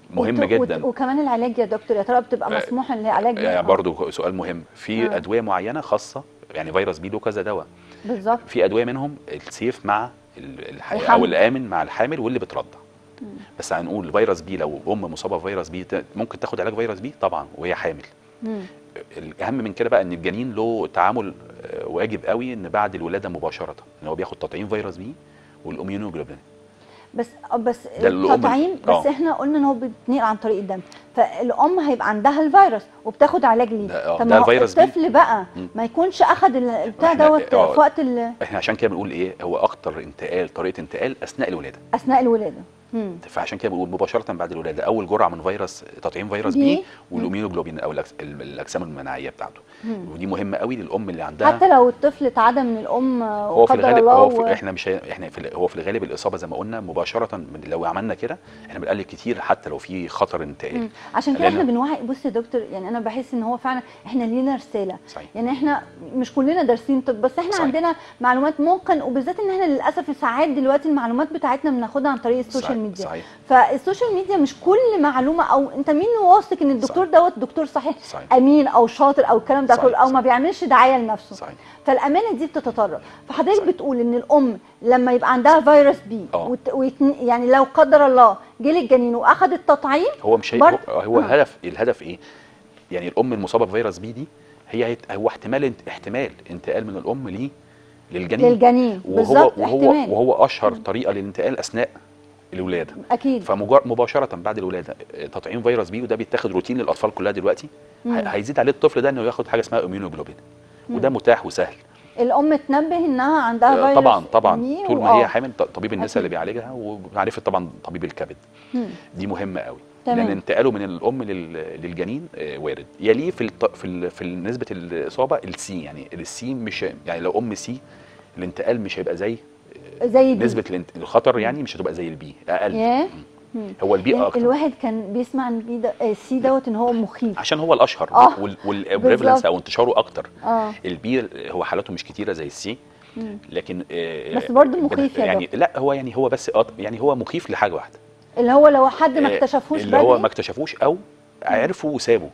مهم وت- وت- جدا وكمان العلاج يا دكتور يا ترى بتبقى آه، مسموح ان العلاج يعني آه، برضو سؤال مهم في آه. ادويه معينه خاصه يعني فيروس بي له كذا دواء بالظبط في ادويه منهم السيف مع ال- الح... الحمل. او الامن مع الحامل واللي بترضع بس هنقول فيروس بي لو ام مصابه بفيروس بي ت- ممكن تاخد علاج فيروس بي طبعا وهي حامل مم. الاهم من كده بقى ان الجنين له تعامل آه، واجب قوي ان بعد الولاده مباشره ان هو بياخد تطعيم فيروس بي والاميونوجلوبولين بس آه، بس ده الأم- التطعيم بس آه. احنا قلنا ان هو بيتنقل عن طريق الدم فالام هيبقى عندها الفيروس وبتاخد علاج ليه ده- آه، طب ده ما هو الفيروس بي. الطفل بقى مم. ما يكونش اخد ال- البتاع إحنا- دوت آه. في وقت ال- احنا عشان كده بنقول ايه هو اكتر انتقال طريقه انتقال اثناء الولاده اثناء الولاده مم. فعشان كده بنقول مباشره بعد الولاده اول جرعه من فيروس تطعيم فيروس بي. بي والاميونوجلوبين او الأجس- ال- الاجسام المناعيه بتاعته مم. ودي مهمه قوي للام اللي عندها حتى لو الطفل اتعدى من الام هو في وقدر الغالب الله هو في و... احنا مش هي- احنا في ال- هو في الغالب الاصابه زي ما قلنا مباشره من لو عملنا كده احنا بنقلل كتير حتى لو في خطر انتقال مم. عشان كده لأن- احنا بنوعي بص يا دكتور يعني انا بحس ان هو فعلا احنا لينا رساله صحيح يعني احنا مش كلنا دارسين طب بس احنا صحيح. عندنا معلومات ممكن وبالذات ان احنا للاسف ساعات دلوقتي المعلومات بتاعتنا بناخدها عن طريق السوشيال صحيح. ميديا صحيح فالسوشيال ميديا مش كل معلومه او انت مين واثق ان الدكتور دوت دكتور صحيح صحيح امين او شاطر او الكلام ده صحيح. كله او ما صحيح. بيعملش دعايه لنفسه صحيح فالامانه دي بتتطرف فحضرتك صحيح. بتقول ان الام لما يبقى عندها فيروس بي آه. وت... ويتن... يعني لو قدر الله جه الجنين واخد التطعيم هو مش هي برضه- هو, هو آه. هدف الهدف ايه يعني الام المصابه بفيروس بي دي هي هيت- هو احتمال احتمال انتقال من الام ليه للجنين للجنين وهو بالظبط وهو احتمال وهو اشهر طريقه للانتقال اثناء الولاده اكيد فمباشره بعد الولاده آه، تطعيم فيروس بي وده بيتاخد روتين للاطفال كلها دلوقتي مم. ه- هيزيد عليه الطفل ده انه ياخد حاجه اسمها اميونوجلوبين وده متاح وسهل الام تنبه انها عندها آه، فيروس طبعا طبعا بي طول ما وآه. هي حامل ط- طبيب النساء اللي أكيد. بيعالجها ومعرفه طبعا طبيب الكبد مم. دي مهمه قوي تمام. لان انتقاله من الام لل- للجنين آه، وارد يليه في الط... في ال... في نسبه الاصابه السي يعني السي مش يعني لو ام سي الانتقال مش هيبقى زي زي دي نسبه الانت... الخطر يعني مش هتبقى زي البي اقل ياه. مم. مم. هو البي يعني اكتر الواحد كان بيسمع عن البي ده آه، السي دوت ان هو مخيف عشان هو الاشهر آه. وال... والبريفلنس بالظبط. او انتشاره اكتر اه البي هو حالاته مش كتيره زي السي مم. لكن آه، بس برضه مخيف يا يعني لا هو يعني هو بس آه، يعني هو مخيف لحاجه واحده اللي هو لو حد ما آه، اكتشفوش اللي هو بدري ما اكتشفوش او عرفوا وسابوا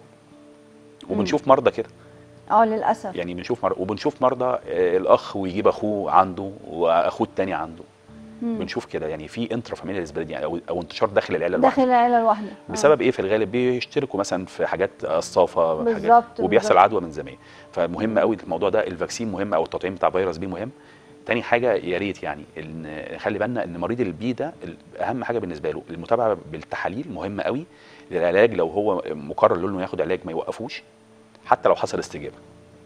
وبنشوف مرضى كده اه للاسف يعني بنشوف مرضى وبنشوف مرضى آه، الاخ ويجيب اخوه عنده واخوه التاني عنده مم. بنشوف كده يعني في انترا فاميليا سبريد يعني او او انتشار داخل العيله داخل الواحده العيله الواحده آه. بسبب ايه في الغالب بيشتركوا مثلا في حاجات قصافه حاجات بالظبط، وبيحصل بالظبط. عدوى من زمان فمهم قوي الموضوع ده الفاكسين مهم او التطعيم بتاع فيروس بي مهم تاني حاجه يا ريت يعني ان خلي بالنا ان مريض البي ده ال- اهم حاجه بالنسبه له المتابعه بالتحاليل مهمه قوي للعلاج لو هو مقرر له انه ياخد علاج ما يوقفوش حتى لو حصل استجابه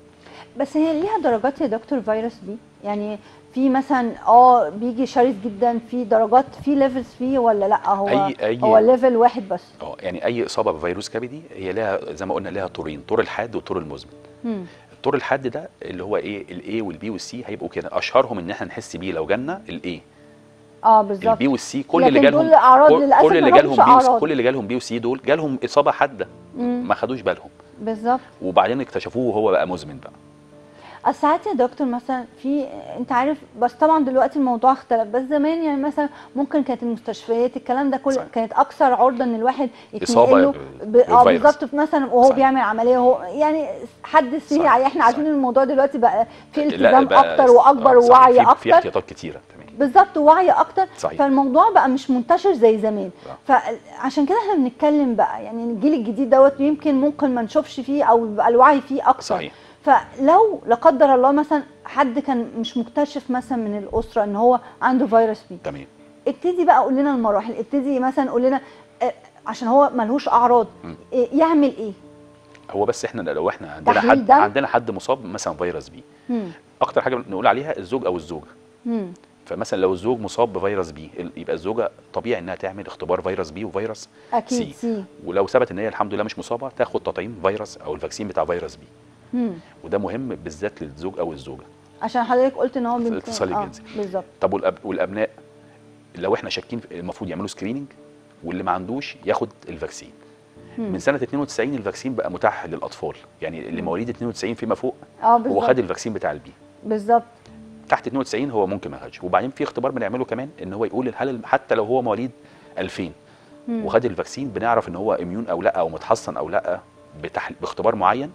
بس هي ليها درجات يا دكتور فيروس بي يعني في مثلا اه بيجي شرس جدا في درجات في ليفلز فيه ولا لا هو أي- أي- هو ليفل واحد بس اه يعني اي اصابه بفيروس كبدي هي لها زي ما قلنا لها طورين طور الحاد والطور المزمن مم. الطور الحاد ده اللي هو ايه الاي والبي والسي هيبقوا كده اشهرهم ان احنا نحس بيه لو جالنا الاي اه بالظبط البي والسي كل اللي لكن جالهم دول أعراض كل- للأسف كل اللي ما جالهم لهمش بي وسي أعراض. كل اللي جالهم بي وسي دول جالهم اصابه حاده مم. ما خدوش بالهم بالظبط وبعدين اكتشفوه وهو بقى مزمن بقى أصل ساعات يا دكتور مثلا في انت عارف بس طبعا دلوقتي الموضوع اختلف بس زمان يعني مثلا ممكن كانت المستشفيات الكلام ده كله صحيح. كانت اكثر عرضه ان الواحد إصابة يتنقل له ب- ب... اه بالفيروس. بالظبط مثلا وهو صحيح. بيعمل عمليه وهو يعني حد صحيح. سريع احنا عارفين صحيح. ان الموضوع دلوقتي بقى في لا، التزام بقى- اكتر واكبر آه، صحيح. ووعي في- في اكتر احتياطات كتيره تمام بالظبط ووعي اكتر صحيح. فالموضوع بقى مش منتشر زي زمان آه. فعشان كده احنا بنتكلم بقى يعني الجيل الجديد دوت يمكن ممكن ما نشوفش فيه او يبقى الوعي فيه اكتر صحيح فلو لا قدر الله مثلا حد كان مش مكتشف مثلا من الاسره ان هو عنده فيروس بي تمام ابتدي بقى قول لنا المراحل ابتدي مثلا قول لنا آه، عشان هو ملهوش اعراض مم. إيه يعمل ايه هو بس احنا لو احنا عندنا تحليل حد دم؟ عندنا حد مصاب مثلا فيروس بي مم. اكتر حاجه نقول عليها الزوج او الزوجه مم. فمثلا لو الزوج مصاب بفيروس بي ال- يبقى الزوجه طبيعي انها تعمل اختبار فيروس بي وفيروس اكيد سي. سي ولو ثبت ان هي الحمد لله مش مصابه تاخد تطعيم فيروس او الفاكسين بتاع فيروس بي مم. وده مهم بالذات للزوج او الزوجه عشان حضرتك قلت ان هو بيمكن- الاتصال آه، الجنسي. بالظبط طب والأب والابناء لو احنا شاكين في- المفروض يعملوا سكريننج واللي ما عندوش ياخد الفاكسين مم. من سنه 92 الفاكسين بقى متاح للاطفال يعني اللي مواليد 92 فيما فوق اه هو بالظبط خد الفاكسين بتاع البي بالظبط تحت 92 هو ممكن ما ياخدش وبعدين في اختبار بنعمله كمان ان هو يقول هل حتى لو هو مواليد 2000 مم. وخد الفاكسين بنعرف ان هو اميون او لا او متحصن او لا بتح... باختبار معين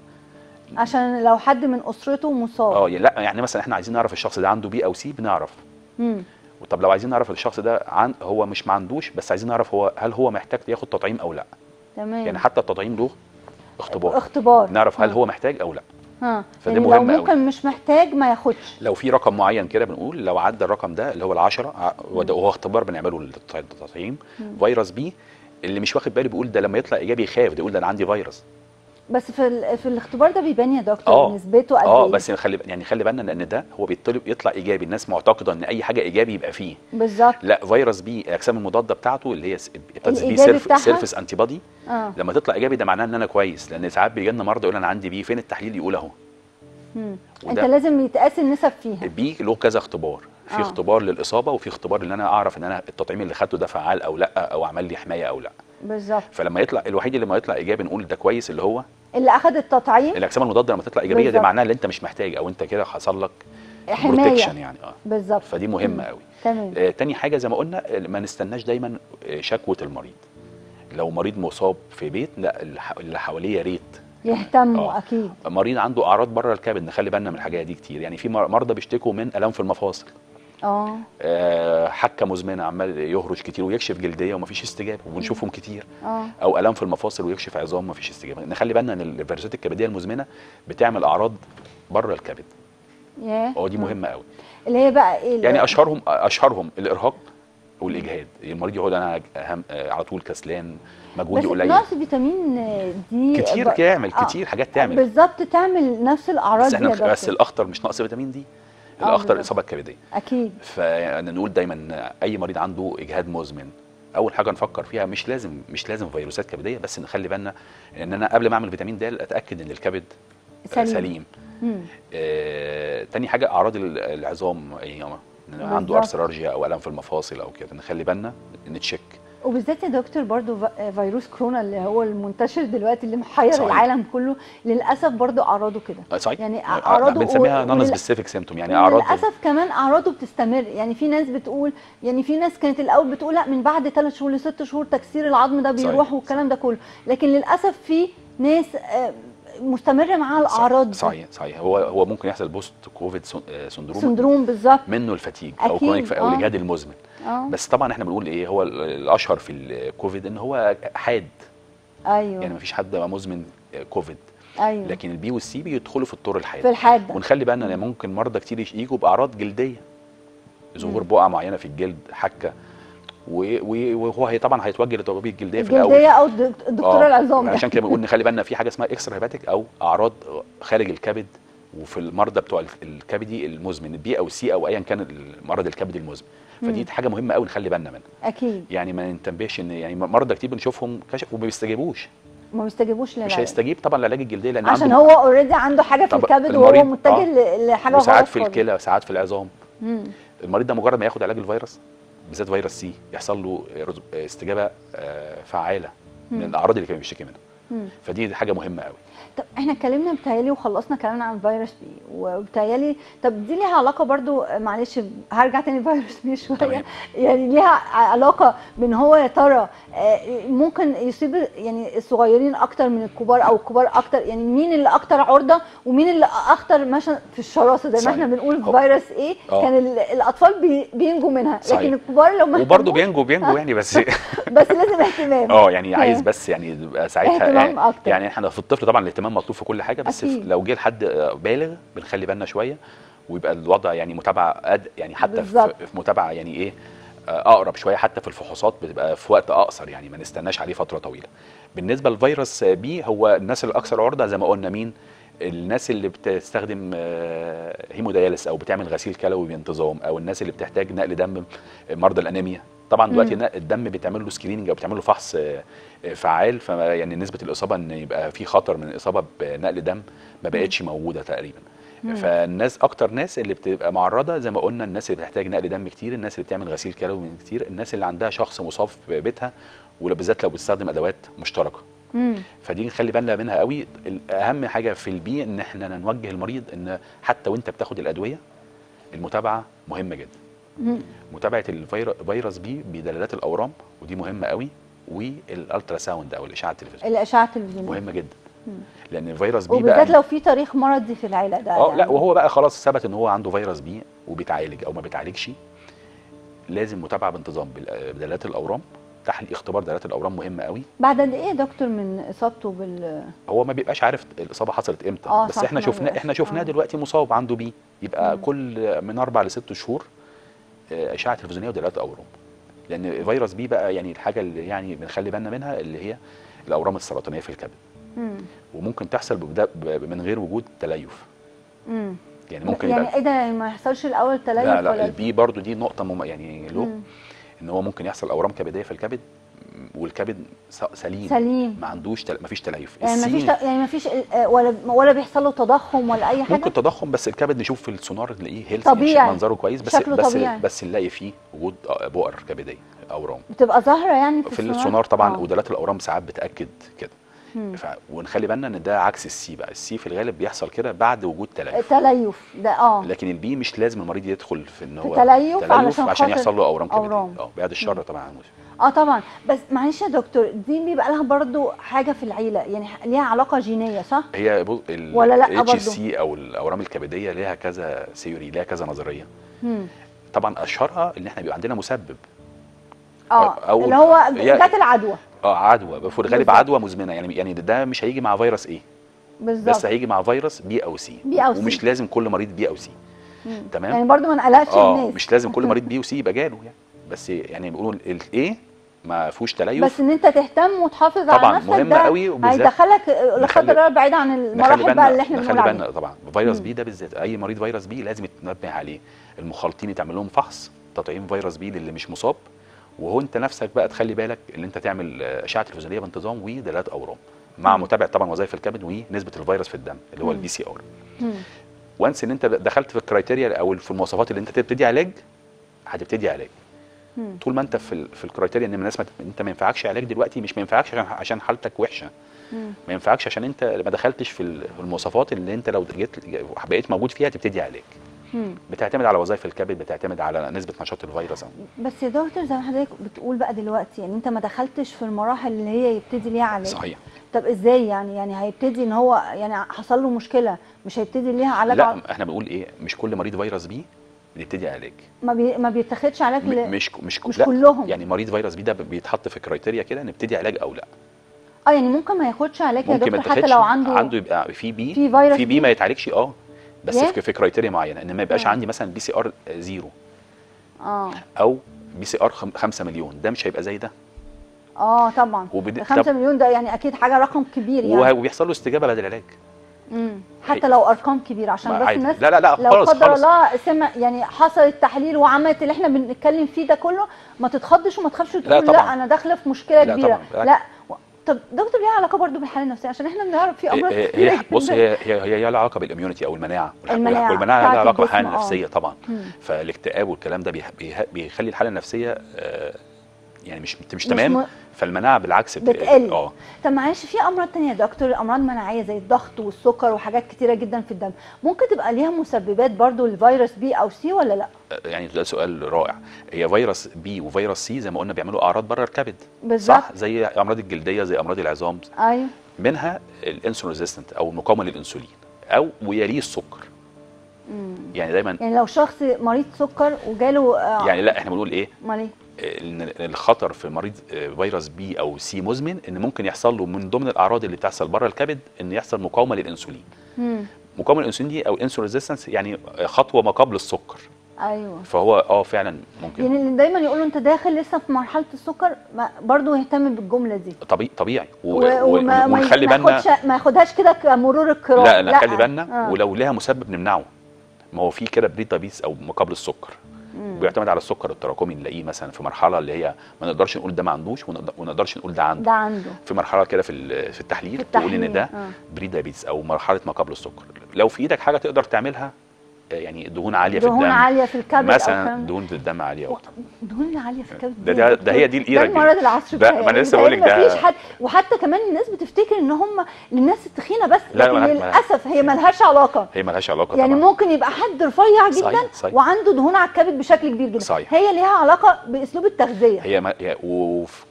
عشان لو حد من اسرته مصاب اه يعني لا يعني مثلا احنا عايزين نعرف الشخص ده عنده بي او سي بنعرف مم. طب لو عايزين نعرف الشخص ده عن هو مش ما عندوش بس عايزين نعرف هو هل هو محتاج ياخد تطعيم او لا تمام يعني حتى التطعيم له اختبار اختبار نعرف هل ها. هو محتاج او لا ها فده يعني مهم لو أوي. ممكن مش محتاج ما ياخدش لو في رقم معين كده بنقول لو عدى الرقم ده اللي هو العشرة ع- وده هو اختبار بنعمله للتط- للتطعيم فيروس بي اللي مش واخد باله بيقول ده لما يطلع ايجابي يخاف ده يقول ده انا عندي فيروس بس في ال... في الاختبار ده بيبان يا دكتور اه نسبته قد اه ايه بس خلي يعني خلي بالنا لان ده هو بيطلب يطلع ايجابي الناس معتقده ان اي حاجه ايجابي يبقى فيه بالظبط لا فيروس بي الاجسام المضاده بتاعته اللي هي ابتدت بي الإيجابي سيرف بتاعها؟ سيرفس انتي بودي اه لما تطلع ايجابي ده معناه ان انا كويس لان ساعات بيجي لنا مرضى يقول انا عندي بي فين التحليل يقول اهو مم. وده- انت لازم يتقاس النسب فيها البي له كذا اختبار في آه. اختبار للاصابه وفي اختبار ان انا اعرف ان انا التطعيم اللي خدته ده فعال او لا او عمل لي حمايه او لا بالظبط فلما يطلع الوحيد اللي ما يطلع ايجابي نقول ده كويس اللي هو اللي اخذ التطعيم الاجسام المضاده لما تطلع ايجابيه ده بالظبط. معناها ان انت مش محتاج او انت كده حصل لك حمايه بروتكشن يعني اه بالظبط فدي مهمه مم. قوي تمام آه تاني حاجه زي ما قلنا آه، ما نستناش دايما آه، شكوى المريض لو مريض مصاب في بيت لا اللي ح- اللي حواليه يا ريت يهتموا آه. اكيد مريض عنده اعراض بره الكبد نخلي بالنا من الحاجات دي كتير يعني في مر- مرضى بيشتكوا من الام في المفاصل اه آه، حكه مزمنه عمال يهرش كتير ويكشف جلديه ومفيش استجابه وبنشوفهم كتير اه او الام في المفاصل ويكشف عظام مفيش استجابه نخلي بالنا ان الفيروسات الكبديه المزمنه بتعمل اعراض بره الكبد ياه اه دي مم. مهمه قوي اللي هي بقى ايه اللي- يعني اشهرهم اشهرهم الارهاق والاجهاد المريض يقعد انا أهم آه، على طول كسلان بس مجهودي قليل نقص فيتامين دي كتير ب- تعمل آه. كتير حاجات تعمل بالظبط تعمل نفس الاعراض بس دي احنا يا بس دكتور الاخطر مش نقص فيتامين دي آه، الاخطر بالظبط. الاصابه الكبديه اكيد فنقول دايما إن اي مريض عنده اجهاد مزمن اول حاجه نفكر فيها مش لازم مش لازم فيروسات كبديه بس نخلي بالنا ان انا قبل ما اعمل فيتامين د اتاكد ان الكبد سليم. سليم, سليم. مم. آه، تاني حاجه اعراض ال- العظام يعني إن عنده بالظبط. ارثرالجيا او الم في المفاصل او كده نخلي بالنا نتشيك وبالذات يا دكتور برضو في- فيروس كورونا اللي هو المنتشر دلوقتي اللي محير صحيح. العالم كله للاسف برضو اعراضه كده آه، صحيح يعني آه، اعراضه بنسميها و- نون ولل- سبيسيفيك سيمتوم يعني اعراض للاسف كمان اعراضه بتستمر يعني في ناس بتقول يعني في ناس كانت الاول بتقول لا من بعد ثلاث شهور لست شهور تكسير العظم ده صحيح. بيروح والكلام ده كله لكن للاسف في ناس آه، مستمره معاها الاعراض دي صحيح صحيح هو هو ممكن يحصل بوست كوفيد سن- آه، سندروم سندروم بالظبط منه الفتيج او أكيد، كرونيك او آه. الاجهاد المزمن اه بس طبعا احنا بنقول ايه هو ال- الاشهر في الكوفيد ان هو حاد ايوه يعني مفيش حد بقى مزمن كوفيد ايوه لكن البي والسي بيدخلوا في الطور في الحاد الحاد ده ونخلي بالنا ان ممكن مرضى كتير يش- يجوا باعراض جلديه ظهور بقعه معينه في الجلد حكه و- و- وهو هي طبعا هيتوجه لطبيب الجلديه في الاول الجلديه او الدك- الدكتوره آه، العظام عشان يعني. كده بنقول نخلي بالنا في حاجه اسمها اكسترا هيباتيك او اعراض خارج الكبد وفي المرضى بتوع ال- الكبدي المزمن البي او السي او ايا كان المرض الكبدي المزمن فدي مم. حاجه مهمه قوي نخلي بالنا منها اكيد يعني ما ننتبهش ان يعني مرضى كتير بنشوفهم كشف وما بيستجيبوش ما بيستجيبوش مش للعلاج هيستجيب طبعا للعلاج الجلديه لان عشان عنده هو اوريدي عنده حاجه في طب الكبد وهو المريض- متجه آه. ل- لحاجه غلط وساعات في خالص. الكلى وساعات في العظام مم. المريض ده مجرد ما ياخد علاج الفيروس بالذات فيروس سي يحصل له رز- استجابه آه، فعاله من مم. الاعراض اللي كان بيشتكي منها مم. فدي حاجه مهمه قوي طب احنا اتكلمنا بتهيالي وخلصنا كلامنا عن فيروس بي وبتهيالي طب دي ليها علاقه برضو معلش هرجع تاني فيروس بي شويه تمام. يعني ليها علاقه بان هو يا ترى آه، ممكن يصيب يعني الصغيرين اكتر من الكبار او الكبار اكتر يعني مين اللي اكتر عرضه ومين اللي اخطر مثلا في الشراسه زي ما صحيح. احنا بنقول هو- فيروس ايه آه. كان ال- الاطفال بي- بينجوا منها صحيح. لكن الكبار لو ما وبرضه اهتموش، بينجو بينجو يعني بس بس لازم اهتمام اه يعني عايز آه. بس يعني يبقى ساعتها اهتمام أكتر. يعني احنا في الطفل طبعا الاهتمام مطلوب في كل حاجه بس أكيد. لو جه لحد بالغ بنخلي بالنا شويه ويبقى الوضع يعني متابعه قد يعني حتى بالظبط. في, في متابعه يعني ايه آه، اقرب شويه حتى في الفحوصات بتبقى في وقت اقصر يعني ما نستناش عليه فتره طويله بالنسبه للفيروس بي هو الناس الاكثر عرضه زي ما قلنا مين الناس اللي بتستخدم آه، هيمودياليس او بتعمل غسيل كلوي بانتظام او الناس اللي بتحتاج نقل دم مرضى الانيميا طبعا دلوقتي مم. نق- الدم بيتعمل له سكريننج او بيتعمل له فحص آه، آه، فعال يعني نسبه الاصابه ان يبقى في خطر من الاصابه بنقل دم ما بقتش موجوده تقريبا مم. فالناس اكتر ناس اللي بتبقى معرضه زي ما قلنا الناس اللي بتحتاج نقل دم كتير الناس اللي بتعمل غسيل كلوي كتير الناس اللي عندها شخص مصاب في بيتها وبالذات لو بتستخدم ادوات مشتركه مم. فدي نخلي بالنا منها قوي اهم حاجه في البي ان احنا نوجه المريض ان حتى وانت بتاخد الادويه المتابعه مهمه جدا مم. متابعه الفيروس بي بدلالات الاورام ودي مهمه قوي والالترا ساوند او الاشعه التلفزيونيه الاشعه التلفزيونيه مهمه جدا مم. لان الفيروس بي وبالذات بقى لو في تاريخ مرضي في العيله ده اه لا يعني. وهو بقى خلاص ثبت ان هو عنده فيروس بي وبيتعالج او ما بيتعالجش لازم متابعه بانتظام بال- بدلالات الاورام تحليل اختبار دلالات الاورام مهم قوي بعد قد ايه يا دكتور من اصابته بال هو ما بيبقاش عارف الاصابه حصلت امتى آه، بس صح، احنا ما شفنا بيبقاش. احنا شفناه آه. دلوقتي مصاب عنده بيه يبقى مم. كل من اربع لست شهور آه، اشعه تلفزيونيه ودلالات اورام لان فيروس بي بقى يعني الحاجه اللي يعني بنخلي بالنا منها اللي هي الاورام السرطانيه في الكبد مم. وممكن تحصل ببدا- ب- من غير وجود تليف مم. يعني ممكن يعني يبقى ايه ده يعني ما يحصلش الاول تليف لا لا ولا البي برضو دي نقطه مم يعني له مم. ان هو ممكن يحصل اورام كبديه في الكبد والكبد س- سليم سليم ما عندوش تل... ما فيش تليف يعني ما فيش السين يعني ما فيش ولا ولا بيحصل له تضخم ولا اي حاجه ممكن تضخم بس الكبد نشوف في السونار نلاقيه هيلث طبيعي. منظره كويس بس شكله بس طبيعي. بس نلاقي فيه وجود بؤر كبديه اورام بتبقى ظاهره يعني في, في السونار طبعا آه. ودلالات الاورام ساعات بتاكد كده مم. ف... ونخلي بالنا ان ده عكس السي بقى السي في الغالب بيحصل كده بعد وجود تليف تليف ده اه لكن البي مش لازم المريض يدخل في ان هو تليف علشان عشان خاطر يحصل له اورام كبديه أورام. اه بعد الشر طبعا عنه. اه طبعا بس معلش يا دكتور دي بيبقى لها برضو حاجه في العيله يعني ليها علاقه جينيه صح هي بص ال ولا لأ اتش برضو؟ سي او الاورام الكبديه ليها كذا ثيوري ليها كذا نظريه مم. طبعا اشهرها ان احنا بيبقى عندنا مسبب اه أو- اللي هو هي- جات العدوى اه عدوى في الغالب بالظبط. عدوى مزمنه يعني يعني ده مش هيجي مع فيروس ايه بالظبط بس هيجي مع فيروس بي او سي بي أو سي. ومش لازم كل مريض بي او سي مم. تمام يعني برضو ما نقلقش اه الناس مش لازم كل مريض بي وسي يبقى جاله يعني بس يعني بيقولوا الايه ما فيهوش تليف بس ان انت تهتم وتحافظ طبعا على نفسك مهم ده قوي وبالذات هيدخلك لا نخلي- قدر الله بعيد عن نخلي المراحل بقى بالنا اللي احنا نخلي بنقول بالنا عليها طبعا فيروس مم. بي ده بالذات اي مريض فيروس بي لازم يتنبه عليه المخالطين يتعمل لهم فحص تطعيم فيروس بي للي مش مصاب وهو انت نفسك بقى تخلي بالك ان انت تعمل آه، اشعه تلفزيونيه بانتظام ودلالات اورام مع مم. متابعه طبعا وظائف الكبد ونسبه الفيروس في الدم اللي هو مم. البي سي ار مم. وانس ان انت دخلت في الكرايتيريا او في المواصفات اللي انت تبتدي علاج هتبتدي علاج مم. طول ما انت في ال- في الكرايتيريا ان الناس ما ت- انت ما ينفعكش علاج دلوقتي مش ما ينفعكش عشان عشان حالتك وحشه مم. ما ينفعكش عشان انت ما دخلتش في ال- في المواصفات اللي انت لو جيت بقيت موجود فيها تبتدي علاج مم. بتعتمد على وظائف الكبد بتعتمد على نسبه نشاط الفيروس بس يا دكتور زي ما حضرتك بتقول بقى دلوقتي يعني انت ما دخلتش في المراحل اللي هي يبتدي ليها علاج صحيح طب ازاي يعني يعني هيبتدي ان هو يعني حصل له مشكله مش هيبتدي ليها علاج لا على- احنا بنقول ايه مش كل مريض فيروس بي بنبتدي علاج ما, بي... ما بيتاخدش علاج م- ل... مش مش مش لا كلهم. يعني مريض فيروس بي ده بيتحط في كرايتيريا كده نبتدي علاج او لا اه يعني ممكن ما ياخدش علاج يا ممكن ما دكتور حتى يتاخدش لو عنده عنده يبقى في بي في فيروس في بي بي؟ ما يتعالجش اه بس ياه؟ في, في كرايتيريا معينه ان ما يبقاش آه. عندي مثلا بي سي ار زيرو اه او بي سي ار 5 مليون ده مش هيبقى زي ده اه طبعا وبد... 5 مليون ده يعني اكيد حاجه رقم كبير وه- يعني وبيحصل له استجابه بعد العلاج مم. حتى لو ارقام كبيره عشان ما بس عادي. الناس لا لا لا لو خالص قدر خالص الله سمع يعني حصل التحليل وعملت اللي احنا بنتكلم فيه ده كله ما تتخضش وما تخافش وتقول لا, طبعاً. انا داخله في مشكله لا كبيره طبعاً، بالعكس. لا و- طب دكتور ليها علاقه برضو بالحاله النفسيه عشان احنا بنعرف في امراض هي كتيرة هي بص جداً. هي هي هي لها علاقه بالاميونيتي او المناعه والح- المناعة والمناعه بتاعت لها علاقه بالحاله الجسم، آه. النفسيه طبعا مم. فالاكتئاب والكلام ده بيح- بيح- بيخلي الحاله النفسيه آه، يعني مش مش مش تمام م- فالمناعه بالعكس بت- بتقل. اه طب معلش في امراض تانية يا دكتور امراض مناعيه زي الضغط والسكر وحاجات كتيره جدا في الدم ممكن تبقى ليها مسببات برضو الفيروس بي او سي ولا لا يعني ده سؤال رائع هي فيروس بي وفيروس سي زي ما قلنا بيعملوا اعراض بره الكبد بالظبط صح زي امراض الجلديه زي امراض العظام ايوه منها الانسولين ريزيستنت او المقاومه للانسولين او ويليه السكر مم. يعني دايما يعني لو شخص مريض سكر وجاله آه، يعني لا احنا بنقول ايه امال ايه ان الخطر في مريض فيروس بي او سي مزمن ان ممكن يحصل له من ضمن الاعراض اللي بتحصل بره الكبد ان يحصل مقاومه للانسولين مم. مقاومه للانسولين دي او انسولين ريزيستنس يعني خطوه ما قبل السكر ايوه فهو اه فعلا ممكن يعني اللي دايما يقولوا انت داخل لسه في مرحله السكر ما برضه يهتم بالجمله دي طبيعي طبيعي و- و- و- وما ما ونخلي ما بالنا ياخدش ما ياخدهاش كده كمرور الكرام لا نخلي بالنا آه. ولو لها مسبب نمنعه ما هو في كده بري دايبيتس او ما قبل السكر مم. بيعتمد على السكر التراكمي نلاقيه مثلا في مرحله اللي هي ما نقدرش نقول ده ما عندوش ونقدر- وما نقدرش نقول ده عنده ده عنده في مرحله كده في ال- في التحليل, في تقول التحليل ان ده آه. بري دايبيتس او مرحله ما قبل السكر لو في ايدك حاجه تقدر تعملها آه، يعني دهون عاليه في دهون الدم عاليه في الكبد أو مثلا الكلام ده. دهون في الدم عاليه أو دهون عاليه في الكبد ده- دي ده- يا ده هي دي دكتور. الإيرة ده المرض العصر ده- بتاعي. ما أنا لسه بيتهيألي بقولك ده- مفيش حد وحتى كمان الناس بتفتكر ان هم للناس التخينه بس لا، لكن ما- ما- للاسف هي ملهاش علاقه هي ملهاش علاقه يعني طبعا ممكن يبقى حد رفيع جدا صحيح، صحيح. وعنده دهون على الكبد بشكل كبير جدا صحيح. هي ليها علاقه باسلوب التغذيه هي ما هي وفي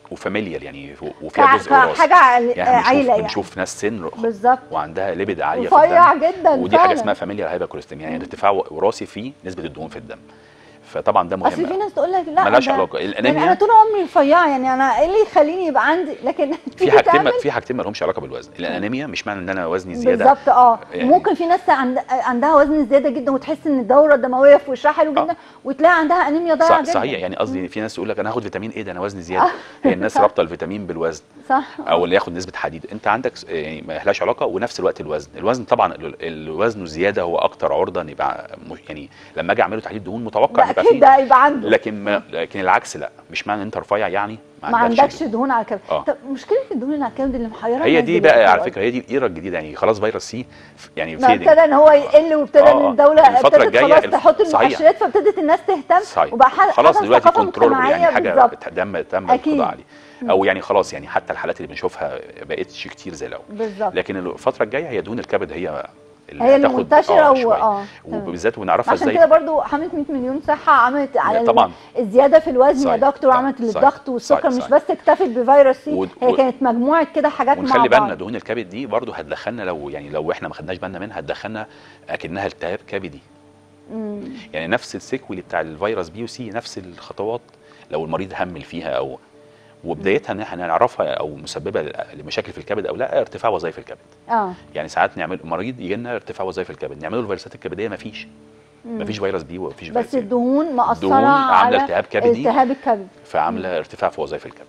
وفاميليال يعني وفيها ك- جزء وراثي كحاجه عل- يعني إحنا عيله بنشوف يعني بنشوف ناس سن بالظبط وعندها ليبيد عاليه في رفيع الدم جدا ودي حاجه فعلا. اسمها فاميليال هايبركوليستيم يعني ارتفاع وراثي في نسبه الدهون في الدم فطبعا ده اصل في مهم ناس تقول لك لا ملهاش ده- علاقه يعني انا الانيميا طول عمري رفيعه يعني انا ايه اللي يخليني يبقى عندي لكن في تيجي حاجتين تعمل في حاجتين ما لهمش علاقه بالوزن الانيميا مش معنى ان انا وزني زياده بالظبط اه يعني- ممكن في ناس عند... عندها وزن زياده جدا وتحس ان الدوره الدمويه في وشها حلو آه. جدا وتلاقي عندها انيميا ضايعه صح جدا صحيح يعني قصدي في ناس تقول لك انا هاخد فيتامين ايه ده انا وزني زياده آه. هي الناس صح. رابطه الفيتامين بالوزن صح او اللي ياخد نسبه حديد انت عندك س- يعني ما لهاش علاقه ونفس الوقت الوزن الوزن طبعا ال- الوزن الزياده هو اكتر عرضه ان يبقى م- يعني لما اجي اعمله تحليل دهون متوقع ده ان يبقى اكيد فيه ده يبقى عنده لكن ما لكن العكس لا مش معنى ان انت رفيع يعني ما عندكش دهون على الكبد آه. طب مشكله الدهون اللي على الكبد اللي محيره هي الناس دي دلوقتي بقى على برضه. فكره هي دي الايرا الجديده يعني خلاص فيروس سي ف- يعني ما فيدنج ابتدى ان هو يقل وابتدى آه، ان آه. الدوله الفترة ابتدت الجاية خلاص الف- تحط صحيح. المؤشرات فابتدت الناس تهتم صحيح وبقى ح- خلاص حصل دلوقتي ثقافة كنترول يعني مجتمعية حاجه بالظبط. تم تم أكيد. القضاء عليه او يعني خلاص يعني حتى الحالات اللي بنشوفها بقتش كتير زي الاول بالظبط لكن الفتره الجايه هي دهون الكبد هي هي اللي هتاخد- منتشره آه، و... شوية. اه تمام. وبالذات ونعرفها عشان ازاي كده برضو حمله 100 مليون صحه عملت على ال- طبعا. الزياده في الوزن يا صحيح. دكتور صح- وعملت صحيح. للضغط والسكر صحيح. مش صحيح. بس اكتفت بفيروس سي و- هي و- كانت مجموعه كده حاجات مع ونخلي بعض بالنا دهون الكبد دي برضو هتدخلنا لو يعني لو احنا ما خدناش بالنا منها هتدخلنا اكنها التهاب كبدي مم. يعني نفس السيكوال بتاع الفيروس بي وسي نفس الخطوات لو المريض همل فيها او وبدايتها ان احنا نعرفها او مسببه لمشاكل في الكبد او لا ارتفاع وظائف الكبد اه يعني ساعات نعمل مريض يجي لنا ارتفاع وظائف الكبد نعمل له الفيروسات الكبديه ما فيش ما فيش فيروس بي ومفيش بس فيروس سي الدهون مأثره الدهون عاملة على التهاب كبدي. التهاب الكبد فعامله ارتفاع في وظائف الكبد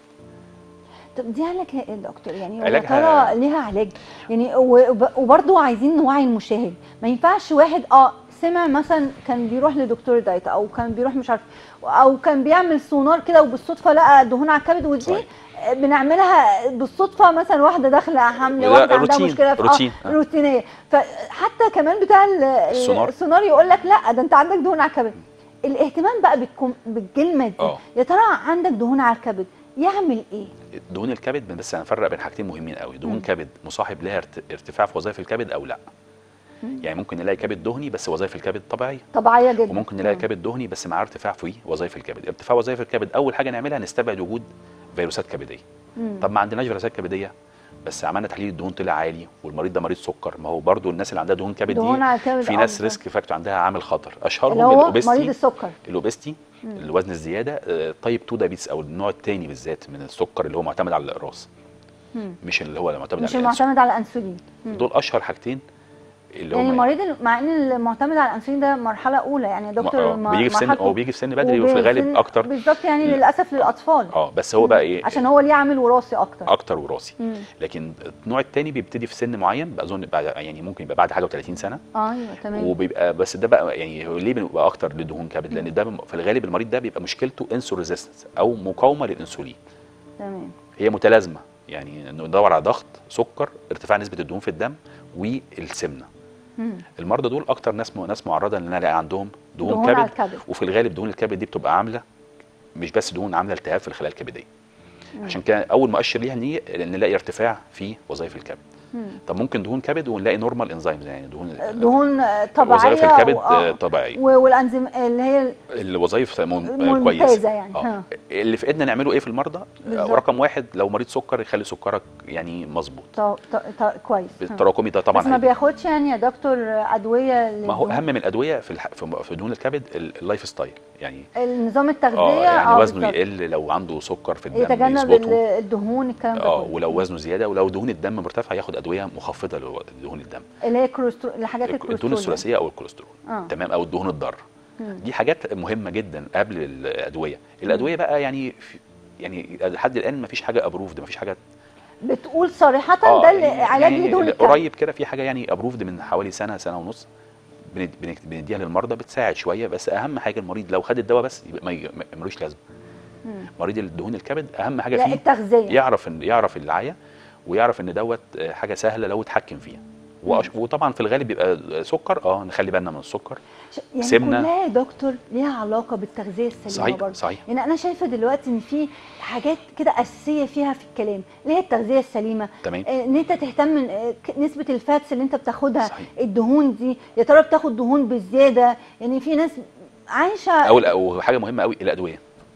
طب دي علاجها ايه يا دكتور يعني يا علاجها- ترى ليها علاج يعني وب- وبرضه عايزين نوعي المشاهد ما ينفعش واحد اه سمع مثلا كان بيروح لدكتور دايت او كان بيروح مش عارف او كان بيعمل سونار كده وبالصدفه لقى دهون على الكبد ودي صحيح. آه، بنعملها بالصدفه مثلا واحده داخله حمل وده واحده عندها روتين، مشكله في روتين. آه روتينيه فحتى كمان بتاع ال- السونار. السونار يقول لك لا ده انت عندك دهون على الكبد الاهتمام بقى بالكم بالكلمه دي آه. يا ترى عندك دهون على الكبد يعمل ايه؟ دهون الكبد بس هنفرق بين حاجتين مهمين قوي دهون كبد مصاحب لها ارت- ارتفاع في وظائف الكبد او لا يعني ممكن نلاقي كبد دهني بس وظائف الكبد طبيعيه طبيعيه جدا وممكن نلاقي كبد دهني بس معاه ارتفاع في وظائف الكبد ارتفاع وظائف الكبد اول حاجه نعملها نستبعد وجود فيروسات كبديه مم. طب ما عندناش فيروسات كبديه بس عملنا تحليل الدهون طلع عالي والمريض ده مريض سكر ما هو برضو الناس اللي عندها دهون كبد دهون دي على الكبد في آه، ناس بالظبط. ريسك فاكتور عندها عامل خطر اللي اشهرهم هو مريض الاوبستي السكر الاوبستي الوزن الزياده تايب 2 دايبيتس او النوع الثاني بالذات من السكر اللي هو معتمد على الاقراص مم. مش اللي هو معتمد مش على الانسولين المعتمد على الانسولين مم. دول اشهر حاجتين اللي يعني هم المريض ال- مع ان المعتمد على الانسولين ده مرحله اولى يعني يا دكتور آه، ما- بيجي في سن مرحلته- هو بيجي في سن بدري وفي وبي- الغالب سن- اكتر بالظبط يعني لا. للاسف للاطفال اه بس هو بقى ايه عشان هو ليه عامل وراثي اكتر اكتر وراثي مم. لكن النوع الثاني بيبتدي في سن معين بقى اظن بعد يعني ممكن يبقى بعد حاجه و30 سنه ايوه تمام وبيبقى بس ده بقى يعني هو ليه بيبقى اكتر لدهون كبد لان ده في الغالب المريض ده بيبقى مشكلته انسول ريزيستنس او مقاومه للانسولين تمام هي متلازمه يعني انه ندور على ضغط سكر ارتفاع نسبه الدهون في الدم والسمنه مم. المرضى دول اكتر ناس ناس معرضه ان انا الاقي عندهم دهون, دهون على كبد الكبد. وفي الغالب دهون الكبد دي بتبقى عامله مش بس دهون عامله التهاب في الخلايا الكبديه عشان كده اول مؤشر ليها ان هي ان نلاقي ارتفاع في وظائف الكبد مم. طب ممكن دهون كبد ونلاقي نورمال انزيمز يعني دهون دهون آه، طبيعيه وظائف الكبد و- آه. آه، طبيعيه و- والانزيم اللي هي الوظائف مم- ممتازة كويسه يعني، آه. ها. اللي في ايدنا نعمله ايه في المرضى بالظبط. آه، رقم واحد لو مريض سكر يخلي سكرك يعني مظبوط ط- ط- ط- كويس ها. التراكمي ده طبعا بس ما هيجي. بياخدش يعني يا دكتور ادويه ما هو للدهون؟ اهم من الادويه في الح... في في دهون الكبد ال- اللايف ستايل يعني النظام التغذيه اه يعني وزنه بالظبط. يقل لو عنده سكر في الدم يتجنب يظبطه ال- الدهون الكلام ده اه كله. ولو وزنه زياده ولو دهون الدم مرتفعه ياخد ادويه مخفضه لدهون الدم اللي هي كوليسترول الحاجات الكوليسترول الدهون الثلاثيه او الكوليسترول آه. تمام او الدهون الضاره مم. دي حاجات مهمه جدا قبل الادويه الادويه بقى يعني في- يعني لحد الان ما فيش حاجه ابروفد ما فيش حاجه بتقول صريحه آه، ده اللي يعني- علاج يعني لدهون الكبد قريب كده في حاجه يعني ابروفد من حوالي سنه سنه ونص بند- بند- بنديها للمرضى بتساعد شويه بس اهم حاجه المريض لو خد الدواء بس يبقى ما ي- ما- ملوش لازمه مم. مريض الدهون الكبد اهم حاجه لا فيه التغذيه يعرف ان يعرف العيا ويعرف ان دوت آه، حاجه سهله لو اتحكم فيها وأش- وطبعا في الغالب بيبقى سكر اه نخلي بالنا من السكر ش- يعني سمنة. كلها يا دكتور ليها علاقه بالتغذيه السليمه صحيح برضه صحيح يعني انا شايفه دلوقتي ان في حاجات كده اساسيه فيها في الكلام اللي هي التغذيه السليمه تمام آه، ان انت تهتم آه، ك- نسبه الفاتس اللي انت بتاخدها صحيح. الدهون دي يا ترى بتاخد دهون بالزياده يعني في ناس عايشه او او حاجه مهمه قوي الادويه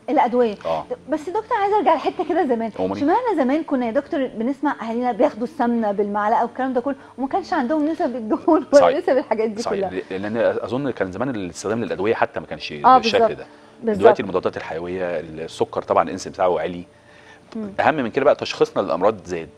الادويه اه بس دكتور عايزه ارجع لحته كده زمان أمري. اشمعنى زمان كنا يا دكتور بنسمع اهالينا بياخدوا السمنه بالمعلقه والكلام ده كله وما كانش عندهم نسب الدهون ولا صحيح. نسب الحاجات دي صحيح كلها لان اظن كان زمان الاستخدام للادويه حتى ما كانش آه، بالشكل بالظبط. ده بالظبط دلوقتي المضادات الحيويه السكر طبعا الانسولين بتاعه عالي مم. اهم من كده بقى تشخيصنا للامراض زاد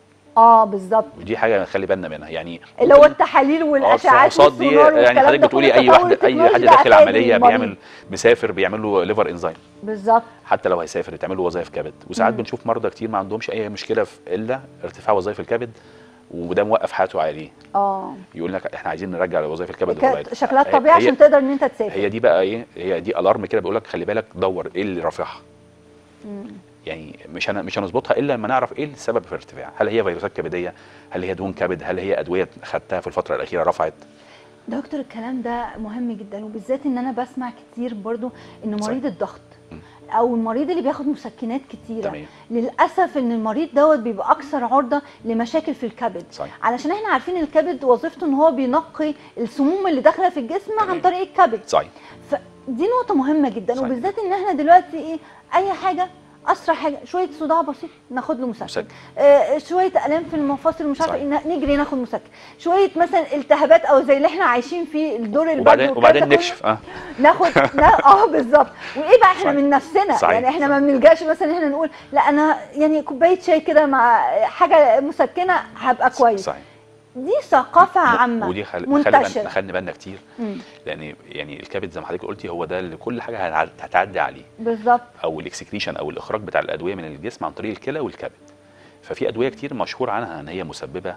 اه بالظبط ودي حاجه نخلي بالنا منها يعني اللي هو ممكن- التحاليل اه والاشعاعات الفحوصات دي والسونار يعني والكلام حضرتك ده بتقولي كله اي تطور واحد اي التكنولوجي حد ده داخل أفاد عمليه المريض. بيعمل مسافر بيعمل له ليفر انزيم بالظبط حتى لو هيسافر يتعمل له وظائف كبد وساعات مم. بنشوف مرضى كتير ما عندهمش اي مشكله في الا ارتفاع وظائف الكبد وده موقف حياته عليه اه يقول لك احنا عايزين نرجع لوظائف الكبد ك- والولاده شكلها هي- طبيعي هي- عشان تقدر ان انت تسافر هي دي بقى ايه هي دي الارم كده بيقول لك خلي بالك دور ايه اللي رافعها مم. يعني مش هن... مش هنظبطها الا لما نعرف ايه السبب في الارتفاع هل هي فيروسات كبديه هل هي دهون كبد هل هي ادويه خدتها في الفتره الاخيره رفعت دكتور الكلام ده مهم جدا وبالذات ان انا بسمع كتير برضو ان صحيح. مريض الضغط مم. او المريض اللي بياخد مسكنات كتيره تمام للاسف ان المريض دوت بيبقى اكثر عرضه لمشاكل في الكبد صحيح علشان احنا عارفين الكبد وظيفته ان هو بينقي السموم اللي داخله في الجسم عن تمام. طريق الكبد صحيح فدي نقطه مهمه جدا صحيح. وبالذات ان احنا دلوقتي ايه اي حاجه اسرع حاجه شويه صداع بسيط ناخد له مسكن مسكن آه، شويه الام في المفاصل ومش عارفه صحيح. إيه، نجري ناخد مسكن شويه مثلا التهابات او زي اللي احنا عايشين فيه الدور البرد وبعدين والكلام وبعدين ده كله، نكشف اه ناخد لا اه بالظبط وايه بقى احنا صحيح. من نفسنا صحيح. يعني احنا صحيح. ما بنلجاش مثلا احنا نقول لا انا يعني كوبايه شاي كده مع حاجه مسكنه هبقى كويس صحيح دي ثقافه عامه ودي خل... خلي منتشرة. بالنا خلي بالنا كتير مم. لان يعني الكبد زي ما حضرتك قلتي هو ده اللي كل حاجه هنع- هتعدي عليه بالظبط او الاكسكريشن او الاخراج بتاع الادويه من الجسم عن طريق الكلى والكبد ففي ادويه كتير مشهور عنها ان هي مسببه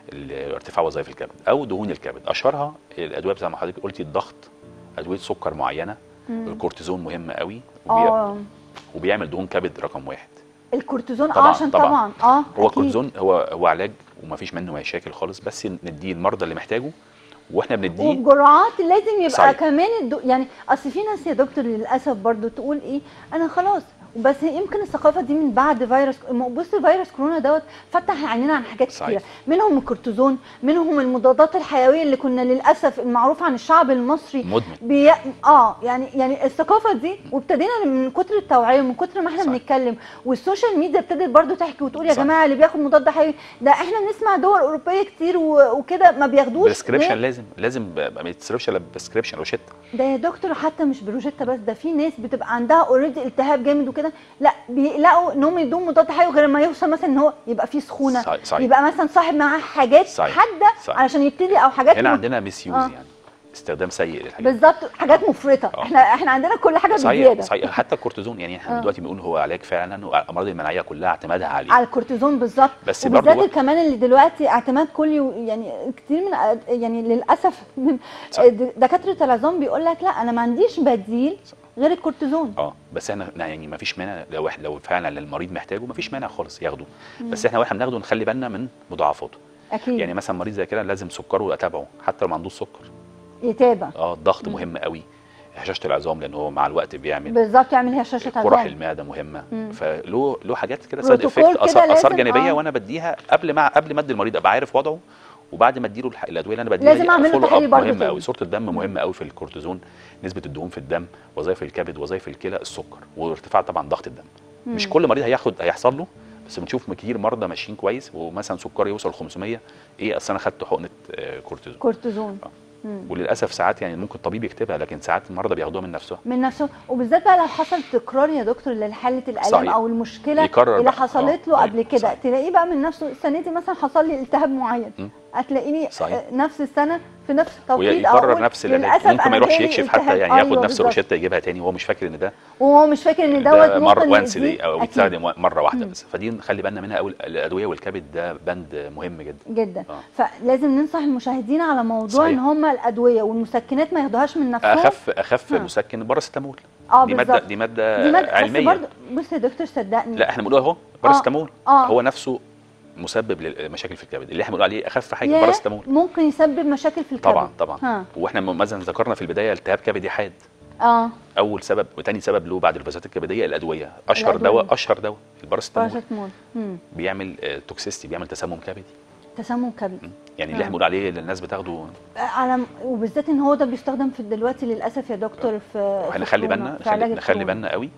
ارتفاع وظائف الكبد او دهون الكبد اشهرها الادويه زي ما حضرتك قلتي الضغط ادويه سكر معينه مم. الكورتيزون مهم قوي وبي... اه وبيعمل دهون كبد رقم واحد الكورتيزون اه طبعاً، عشان طبعاً. طبعا اه هو أكيد. الكورتيزون هو هو علاج ومفيش منه مشاكل خالص بس نديه المرضى اللي محتاجه واحنا بنديه وبجرعات لازم يبقى صحيح. كمان الدو... يعني اصل في ناس يا دكتور للاسف برضو تقول ايه انا خلاص بس يمكن الثقافه دي من بعد فيروس بص فيروس كورونا دوت فتح عينينا عن حاجات صحيح. كتيره منهم الكورتيزون منهم المضادات الحيويه اللي كنا للاسف المعروف عن الشعب المصري مدمن بي... اه يعني يعني الثقافه دي وابتدينا من كتر التوعيه ومن كتر ما احنا صحيح. بنتكلم والسوشيال ميديا ابتدت برضو تحكي وتقول يا صح. جماعه اللي بياخد مضاد حيوي ده احنا بنسمع دول اوروبيه كتير و... وكده ما بياخدوش بريسكريبشن ليه؟ لازم لازم ب- ما يتصرفش الا بريسكريبشن روشته ده يا دكتور حتى مش بروجيتا بس ده في ناس بتبقى عندها اوريدي التهاب جامد وكده لا بيلاقوا ان هم يدوم مضاد حيوي غير ما يوصل مثلا ان هو يبقى فيه سخونه صحيح صحيح يبقى مثلا صاحب معاه حاجات صحيح. حاده صحيح. علشان يبتدي او حاجات هنا م- عندنا ميس يوز آه. يعني استخدام سيء للحاجات بالظبط حاجات مفرطه آه. احنا احنا عندنا كل حاجه صحيح بزياده صحيح حتى الكورتيزون يعني احنا آه. دلوقتي بنقول هو علاج فعلا والامراض المناعيه كلها اعتمادها عليه على الكورتيزون بالظبط بس وبالذات برضو كمان اللي دلوقتي اعتماد كلي و- يعني كتير من يعني للاسف من صح. دكاتره العظام بيقول لك لا انا ما عنديش بديل غير الكورتيزون اه بس احنا يعني ما فيش مانع لو احنا لو فعلا المريض محتاجه ما فيش مانع خالص ياخده بس احنا واحنا بناخده نخلي بالنا من مضاعفاته اكيد يعني مثلا مريض زي كده لازم سكره اتابعه حتى لو ما عندوش سكر يتابع اه الضغط مم. مهم قوي هشاشه العظام لان هو مع الوقت بيعمل بالظبط يعمل هشاشه قرح عظام المعده مهمه مم. فله له حاجات كده سايد بروتوكول افكت كده اثار اثار لازم، جانبيه آه. وانا بديها قبل ما قبل ما ادي المريض ابقى عارف وضعه وبعد ما اديله الح- الادويه اللي انا بديها لازم أعمل له follow up تحليل برضه مهم تاني. قوي صوره الدم مهمه قوي في الكورتيزون نسبه الدهون في الدم وظائف الكبد وظائف الكلى السكر وارتفاع طبعا ضغط الدم مش مم. كل مريض هياخد هيحصل له بس بنشوف كتير مرضى ماشيين كويس ومثلا سكري يوصل 500 ايه اصل انا خدت حقنه آه، كورتيزون كورتيزون آه. مم. وللاسف ساعات يعني ممكن الطبيب يكتبها لكن ساعات المرضى بياخدوها من نفسهم من نفسه وبالذات بقى لو حصل تكرار يا دكتور لحاله الالام صحيح. او المشكله يكرر اللي بقى. حصلت آه، له أيوة، قبل كده صحيح. تلاقيه بقى من نفسه السنه دي مثلا حصل لي التهاب معين مم. هتلاقيني صحيح. آه، نفس السنه في نفس التوقيت ويكرر أقول نفس العلاج للأسف ممكن ما أنا يروحش جالي يكشف حتى التهاب. يعني ياخد أيوة نفس بالظبط. الروشته يجيبها تاني وهو مش فاكر ان ده وهو مش فاكر ان دوت ده مره ممكن وانس يأذيه. دي او أكيد. بتستخدم مره واحده مم. بس فدي نخلي بالنا منها قوي الادويه والكبد ده بند مهم جدا جدا آه. فلازم ننصح المشاهدين على موضوع صحيح. ان هم الادويه والمسكنات ما ياخدوهاش من نفسهم اخف اخف ها. مسكن باراسيتامول اه دي ماده بالظبط دي ماده, دي ماده علميه بس برضه بص يا دكتور صدقني لا احنا بنقول اهو باراسيتامول اه هو نفسه مسبب للمشاكل في الكبد اللي احنا بنقول عليه اخف حاجه ياه، باراسيتامول ممكن يسبب مشاكل في الكبد طبعا طبعا ها واحنا مثلا ذكرنا في البدايه التهاب كبدي حاد اه اول سبب وتاني سبب له بعد الفساد الكبديه الادويه اشهر الأدوية. دواء اشهر دواء الباراسيتامول باراسيتامول مم. بيعمل آه، توكسيستي بيعمل تسمم كبدي تسمم كبد يعني اللي آه. احنا بنقول عليه اللي الناس بتاخده على وبالذات ان هو ده بيستخدم في دلوقتي للاسف يا دكتور في في هنخلي كورونا، بالنا في علاج نخلي, نخلي الكورونا. بالنا قوي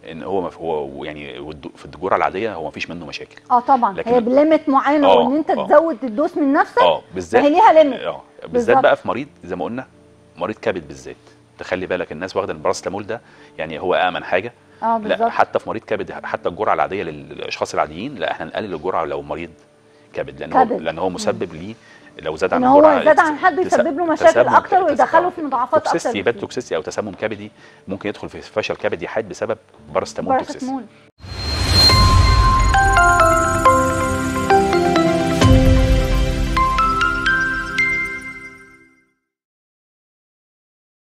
ان هو مف- هو يعني والد- في الجرعه العاديه هو ما فيش منه مشاكل اه طبعا لكن- هي بليمت معينه آه، وان انت آه. تزود الدوس من نفسك اه بالذات فهي ليها ليميت اه بالذات بالظبط. بقى في مريض زي ما قلنا مريض كبد بالذات تخلي بالك الناس واخده الباراسيتامول ده يعني هو امن حاجه اه لا بالظبط حتى في مريض كبد حتى الجرعه العاديه للاشخاص العاديين لا احنا نقلل الجرعه لو مريض كبد لان هو كبد. لان هو مسبب ليه لو زاد عن ان هو الجرعه زاد عن تس- حد تس- يسبب له مشاكل تسمم اكتر كبد. ويدخله آه. في مضاعفات اكتر توكسيستي باد بكتير. توكسيستي او تسمم كبدي ممكن يدخل في فشل كبدي حاد بسبب باراسيتامول توكسيستي باراسيتامول